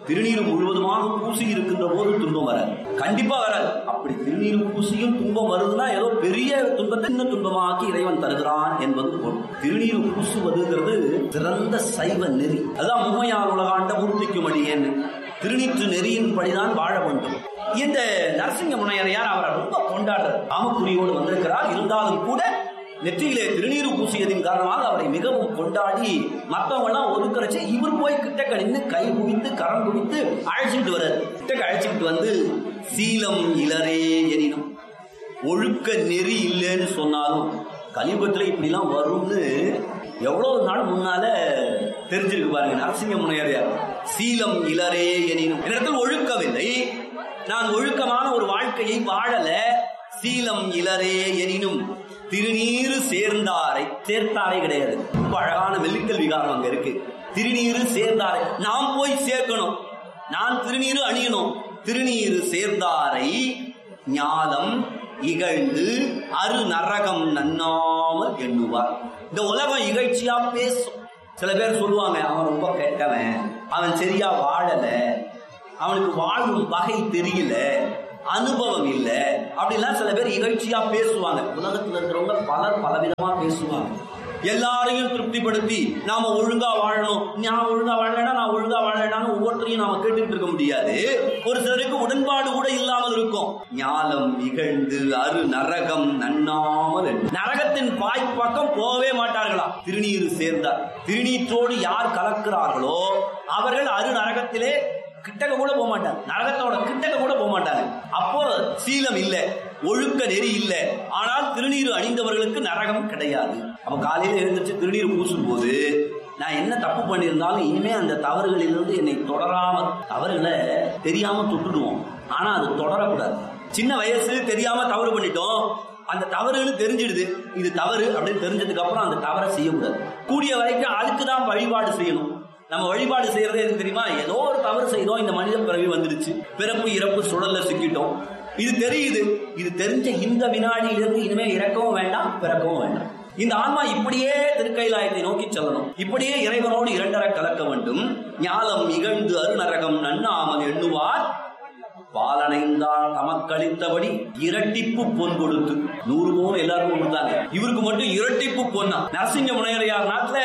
திருநீர் முழுவதுமாக பூசி இருக்கின்ற போது துன்பம் வராது கண்டிப்பா வராது அப்படி திருநீர் பூசியும் துன்பம் வருதுன்னா ஏதோ பெரிய துன்பத்தை சின்ன துன்பமாக்கி இறைவன் தருகிறான் என்பது பொருள் திருநீர் பூசுவதுங்கிறது சிறந்த சைவ நெறி அதான் உண்மையால் உலகாண்ட மூர்த்திக்கும் அடியேன்னு திருநீற்று நெறியின் படிதான் வாழ வேண்டும் இந்த நரசிங்க முனையரையார் அவரை ரொம்ப கொண்டாடுறார் காமக்குடியோடு வந்திருக்கிறார் இருந்தாலும் கூட நெற்றியிலே திருநீர் பூசியதின் காரணமாக அவரை மிகவும் கொண்டாடி மற்றவங்க எல்லாம் ஒதுக்குறச்சு இவர் போய் கிட்டக்க நின்று கை குவித்து கரம் குவித்து அழைச்சிட்டு வர்றாரு கிட்டக்க அழைச்சிட்டு வந்து சீலம் இளரே எனினும் ஒழுக்க நெறி இல்லைன்னு சொன்னாலும் கலியுகத்துல இப்படிலாம் வரும்னு எவ்வளவு நாள் முன்னால தெரிஞ்சிருக்கு பாருங்க நரசிங்க முனையரையார் சீலம் இளரே எனினும் இடத்தில் ஒழுக்கவில்லை நான் ஒழுக்கமான ஒரு வாழ்க்கையை வாழல சீலம் இளரே எனினும் திருநீரு சேர்ந்தாரை சேர்த்தாரை கிடையாது ரொம்ப அழகான வெள்ளிக்கல் விகாரம் அங்க இருக்கு திருநீரு சேர்ந்தாரை நாம் போய் சேர்க்கணும் நான் திருநீரு அணியணும் திருநீரு சேர்ந்தாரை ஞாலம் இகழ்ந்து அரு நரகம் நன்னாமல் எண்ணுவார் இந்த உலகம் இகழ்ச்சியா பேசும் சில பேர் சொல்லுவாங்க அவன் ரொம்ப கெட்டவன் அவன் சரியா வாழல அவனுக்கு வாழும் வகை தெரியல அனுபவம் இல்ல அப்படிலாம் சில பேர் இகழ்ச்சியா பேசுவாங்க உலகத்துல இருக்கிறவங்க பலர் பலவிதமா பேசுவாங்க எல்லாரையும் திருப்திப்படுத்தி நாம ஒழுங்கா வாழணும் நான் ஒழுங்கா வாழலைன்னா நான் ஒழுங்கா வாழலைன்னு ஒவ்வொருத்தரையும் நாம கேட்டுட்டு இருக்க முடியாது ஒரு சிலருக்கு உடன்பாடு கூட இல்லாமல் இருக்கும் ஞாலம் இகழ்ந்து அரு நரகம் நன்னாமல் என்று. நரகத்தின் பாய்ப்பக்கம் போகவே மாட்டார்களாம் திருநீர் சேர்ந்தார் திருநீற்றோடு யார் கலக்கிறார்களோ அவர்கள் அரு நரகத்திலே கிட்டக்க கூட போக மாட்டாங்க நரகத்தோட கிட்டக்க கூட போக மாட்டாங்க அப்போ சீலம் இல்ல ஒழுக்க நெறி இல்ல ஆனால் திருநீர் அணிந்தவர்களுக்கு நரகம் கிடையாது அப்ப காலையில எழுந்திருச்சு திருநீர் பூசும் போது நான் என்ன தப்பு பண்ணியிருந்தாலும் இனிமே அந்த தவறுகளிலிருந்து என்னை தொடராம தவறுகளை தெரியாம தொட்டுடுவோம் ஆனா அது தொடரக்கூடாது சின்ன வயசு தெரியாம தவறு பண்ணிட்டோம் அந்த தவறுன்னு தெரிஞ்சிடுது இது தவறு அப்படின்னு தெரிஞ்சதுக்கு அப்புறம் அந்த தவறை செய்யக்கூடாது கூடிய வரைக்கும் அதுக்கு தான் வழிபாடு செய்யணும் நம்ம வழிபாடு செய்யறதே எதுக்கு தெரியுமா ஏதோ ஒரு தவறு செய்தோம் இந்த மனித பிறவி வந்துடுச்சு பிறப்பு இறப்பு சுழல்ல சிக்கிட்டோம் இது தெரியுது இது தெரிஞ்ச இந்த வினாடியிலிருந்து இனிமே இறக்கவும் வேண்டாம் பிறக்கவும் வேண்டாம் இந்த ஆன்மா இப்படியே திருக்கைலாயத்தை நோக்கி செல்லணும் இப்படியே இறைவனோடு இரண்டர கலக்க வேண்டும் ஞாலம் இகழ்ந்து அருநரகம் நன்னாமல் எண்ணுவார் பாலனைந்தால் தமக்களித்தபடி இரட்டிப்பு பொன் கொடுத்து நூறு பவுன் எல்லாருக்கும் கொடுத்தாங்க இவருக்கு மட்டும் இரட்டிப்பு பொன்னா நரசிங்க முனையரையார் நாட்டுல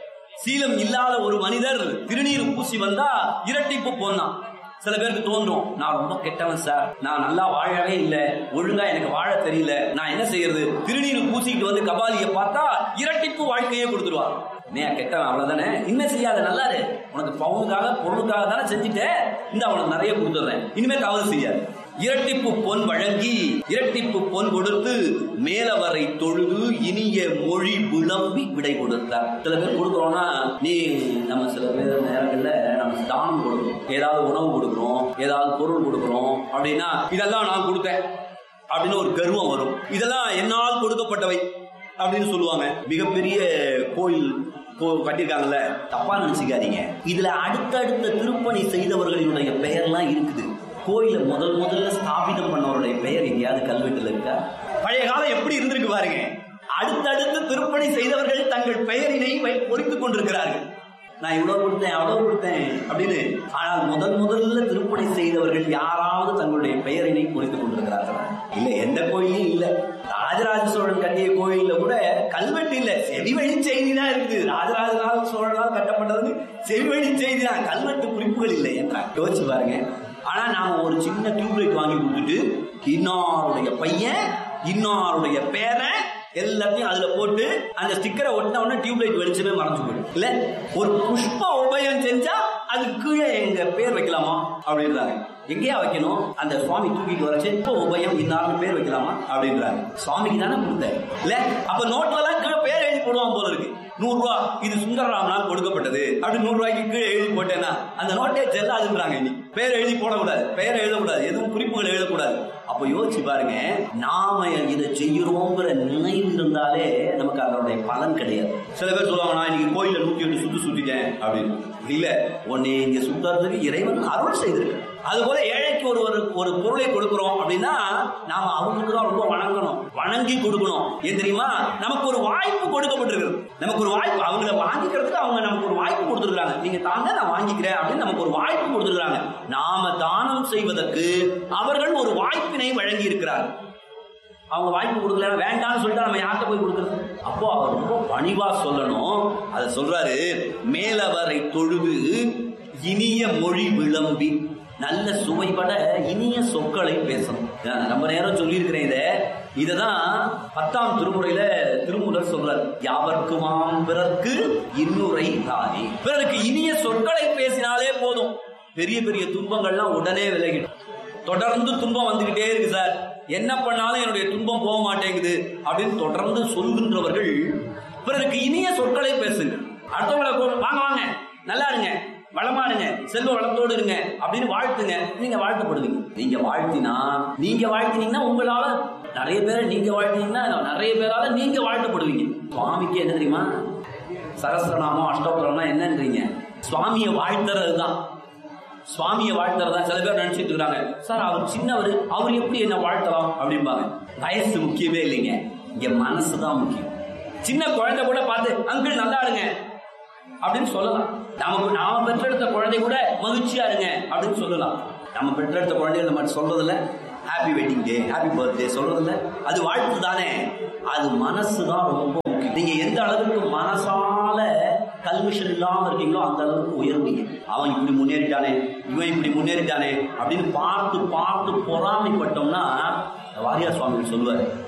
சீலம் இல்லாத ஒரு மனிதர் திருநீர் பூசி வந்தா இரட்டிப்பு பொன்னா சில பேருக்கு தோன்றும் நான் ரொம்ப கெட்டவன் சார் நான் நல்லா வாழவே இல்லை ஒழுங்கா எனக்கு வாழ தெரியல நான் என்ன செய்யறது திருநீர் பூசிக்கிட்டு வந்து கபாலியை பார்த்தா இரட்டிப்பு வாழ்க்கையே கொடுத்துருவார் நீ கெட்டவன் அவ்வளவுதானே இன்னும் செய்யாத நல்லாரு உனக்கு பவுனுக்காக பொருளுக்காக தானே செஞ்சுட்டேன் இந்த அவனுக்கு நிறைய கொடுத்துட்றேன் இனிமே தவறு செய்யாது இரட்டிப்பு பொன் வழங்கி இரட்டிப்பு பொன் கொடுத்து மேலவரை தொழுது இனிய மொழி விளம்பி விடை கொடுத்தார் சில பேர் கொடுக்குறோம்னா நீ நம்ம சில பேர் நேரங்கள்ல நம்ம தானம் கொடுக்குறோம் ஏதாவது உணவு கொடுக்குறோம் ஏதாவது பொருள் கொடுக்குறோம் அப்படின்னா இதெல்லாம் நான் கொடுத்தேன் அப்படின்னு ஒரு கர்வம் வரும் இதெல்லாம் என்னால் கொடுக்கப்பட்டவை அப்படின்னு சொல்லுவாங்க மிகப்பெரிய கோயில் கோ- கட்டியிருக்காங்கல்ல தப்பா நினைச்சுக்காதீங்க இதுல அடுத்தடுத்த திருப்பணி செய்தவர்களினுடைய பெயர்லாம் இருக்குது கோயிலை முதல் முதல்ல ஸ்தாபிதம் பண்ணவருடைய பெயர் எங்கேயாவது கல்வெட்டுல இருக்கா பழைய காலம் எப்படி இருந்திருக்கு பாருங்க அடுத்தடுத்து திருப்பணி செய்தவர்கள் தங்கள் பெயரினை வை- பொறித்துக் கொண்டிருக்கிறார்கள் நான் இவ்வளவு கொடுத்தேன் அவ்வளவு கொடுத்தேன் அப்படின்னு ஆனால் முதல் முதல்ல திருப்பணி செய்தவர்கள் யாராவது தங்களுடைய பெயரினை குறித்துக் கொண்டிருக்கிறார்களா இல்ல எந்த கோயிலும் இல்ல ராஜராஜ சோழன் கட்டிய கோயில்ல கூட கல்வெட்டு இல்ல செவிவழி செய்தி தான் இருக்குது ராஜராஜ சோழனால் கட்டப்பட்டது செவிவழி செய்தி தான் கல்வெட்டு குறிப்புகள் இல்லை என்றார் யோசிச்சு பாருங்க ஆனா நாம ஒரு சின்ன டியூப்லைட் வாங்கி கொடுத்துட்டு இன்னாருடைய பையன் இன்னாருடைய பேரன் எல்லாத்தையும் அதுல போட்டு அந்த ஸ்டிக்கரை ஒட்டின உடனே டியூப்லைட் வெளிச்சமே மறைஞ்சு போயிடும் இல்ல ஒரு புஷ்ப உபயம் செஞ்சா அதுக்கு கீழே எங்க பேர் வைக்கலாமா அப்படின்றாங்க எங்கேயா வைக்கணும் அந்த சுவாமி தூக்கிட்டு வரச்சு இப்போ உபயம் இன்னார்னு பேர் வைக்கலாமா அப்படின்றாங்க சுவாமிக்கு தானே கொடுத்தேன் இல்ல அப்ப நோட்ல எல்லாம் கீழே பேர் எழுதி போடுவான் போல இருக்கு நூறு ரூபா இது சுந்தரராமனால் கொடுக்கப்பட்டது அப்படி நூறு ரூபாய்க்கு கீழே எழுதி போட்டேன்னா அந்த நோட்டே செல்லாதுன்றாங்க இன்னைக்கு பேர் எழுதி போடக்கூடாது பெயர் எழுதக்கூடாது எதுவும் குறிப்புகள் எழுதக்கூடாது அப்ப யோசிச்சு பாருங்க நாம இதை செய்யறோங்கிற நினைவு இருந்தாலே நமக்கு அதனுடைய பலன் கிடையாது சில பேர் சொல்லுவாங்க நான் இன்னைக்கு கோயில நூத்தி எட்டு சுத்து சுத்திட்டேன் அப்படின்னு இல்ல உன்னை இங்க சுத்தறதுக்கு இறைவன் அருள் செய்திருக்கு அது போல ஏழைக்கு ஒரு ஒரு ஒரு பொருளை கொடுக்கிறோம் அப்படின்னா நாம அவங்களுக்கு தான் ரொம்ப வணங்கணும் வணங்கி கொடுக்கணும் ஏன் தெரியுமா நமக்கு ஒரு வாய்ப்பு கொடுக்கப்பட்டிருக்கு நமக்கு ஒரு ஒரு வாய்ப்பு அவங்கள வாங்கிக்கிறதுக்கு அவங்க நமக்கு ஒரு வாய்ப்பு கொடுத்துருக்காங்க நீங்க தாங்க நான் வாங்கிக்கிறேன் அப்படின்னு நமக்கு ஒரு வாய்ப்பு கொடுத்துருக்காங்க நாம தானம் செய்வதற்கு அவர்கள் ஒரு வாய்ப்பினை வழங்கி இருக்கிறார்கள் அவங்க வாய்ப்பு கொடுக்கல வேண்டாம்னு சொல்லிட்டு நம்ம யார்கிட்ட போய் கொடுக்கறது அப்போ அவர் ரொம்ப பணிவா சொல்லணும் அதை சொல்றாரு மேலவரை தொழுது இனிய மொழி விளம்பி நல்ல சுவைபட இனிய சொற்களை பேசணும் நான் ரொம்ப நேரம் சொல்லியிருக்கிறேன் இதை இததான் பத்தாம் திருமுறையில திருமூலர் சொல்றார் யாவர்க்குமாம் பிறர்க்கு இன்னுரை தானே பிறருக்கு இனிய சொற்களை பேசினாலே போதும் பெரிய பெரிய துன்பங்கள்லாம் உடனே விலகிடும் தொடர்ந்து துன்பம் வந்துகிட்டே இருக்கு சார் என்ன பண்ணாலும் என்னுடைய துன்பம் போக மாட்டேங்குது அப்படின்னு தொடர்ந்து சொல்கின்றவர்கள் பிறருக்கு இனிய சொற்களை பேசுங்க அடுத்தவங்களை கூ- வாங்க வாங்க நல்லா இருங்க வளமா இருங்க செல்வ வளத்தோடு இருங்க அப்படின்னு வாழ்த்துங்க நீங்க வாழ்த்தப்படுவீங்க நீங்க வாழ்த்தினா நீங்க வாழ்த்தினீங்கன்னா உங்களால நிறைய பேரை நீங்க வாழ்த்தினீங்கன்னா நிறைய பேரால நீங்க வாழ்த்தப்படுவீங்க சுவாமிக்கு என்ன தெரியுமா சகஸ்ரநாமம் அஷ்டோத்திரம்னா என்னன்றீங்க சுவாமியை வாழ்த்துறது தான் சுவாமியை வாழ்த்துறதா சில பேர் நினைச்சிட்டு இருக்காங்க சார் அவர் சின்னவர் அவர் எப்படி என்ன வாழ்த்தலாம் அப்படிம்பாங்க வயசு முக்கியமே இல்லைங்க இங்க மனசு தான் முக்கியம் சின்ன குழந்தை கூட பார்த்து அங்கிள் நல்லா இருங்க அப்படின்னு சொல்லலாம் நமக்கு நாம பெற்றெடுத்த குழந்தை கூட மகிழ்ச்சியா இருங்க அப்படின்னு சொல்லலாம் நம்ம பெற்றெடுத்த குழந்தைகள் நம்ம சொல்றதில்ல happy wedding day happy birthday சொல்றதில்ல அது வாழ்த்து தானே அது மனசு தான் ரொம்ப முக்கியம் நீங்க எந்த அளவுக்கு மனசால கல்மிஷன் இல்லாம இருக்கீங்களோ அந்த அளவுக்கு உயர்வீங்க அவன் இப்படி முன்னேறிட்டானே இவன் இப்படி முன்னேறிட்டானே அப்படின்னு பார்த்து பார்த்து பொறாமைப்பட்டோம்னா வாரியார் சுவாமி சொல்லுவாரு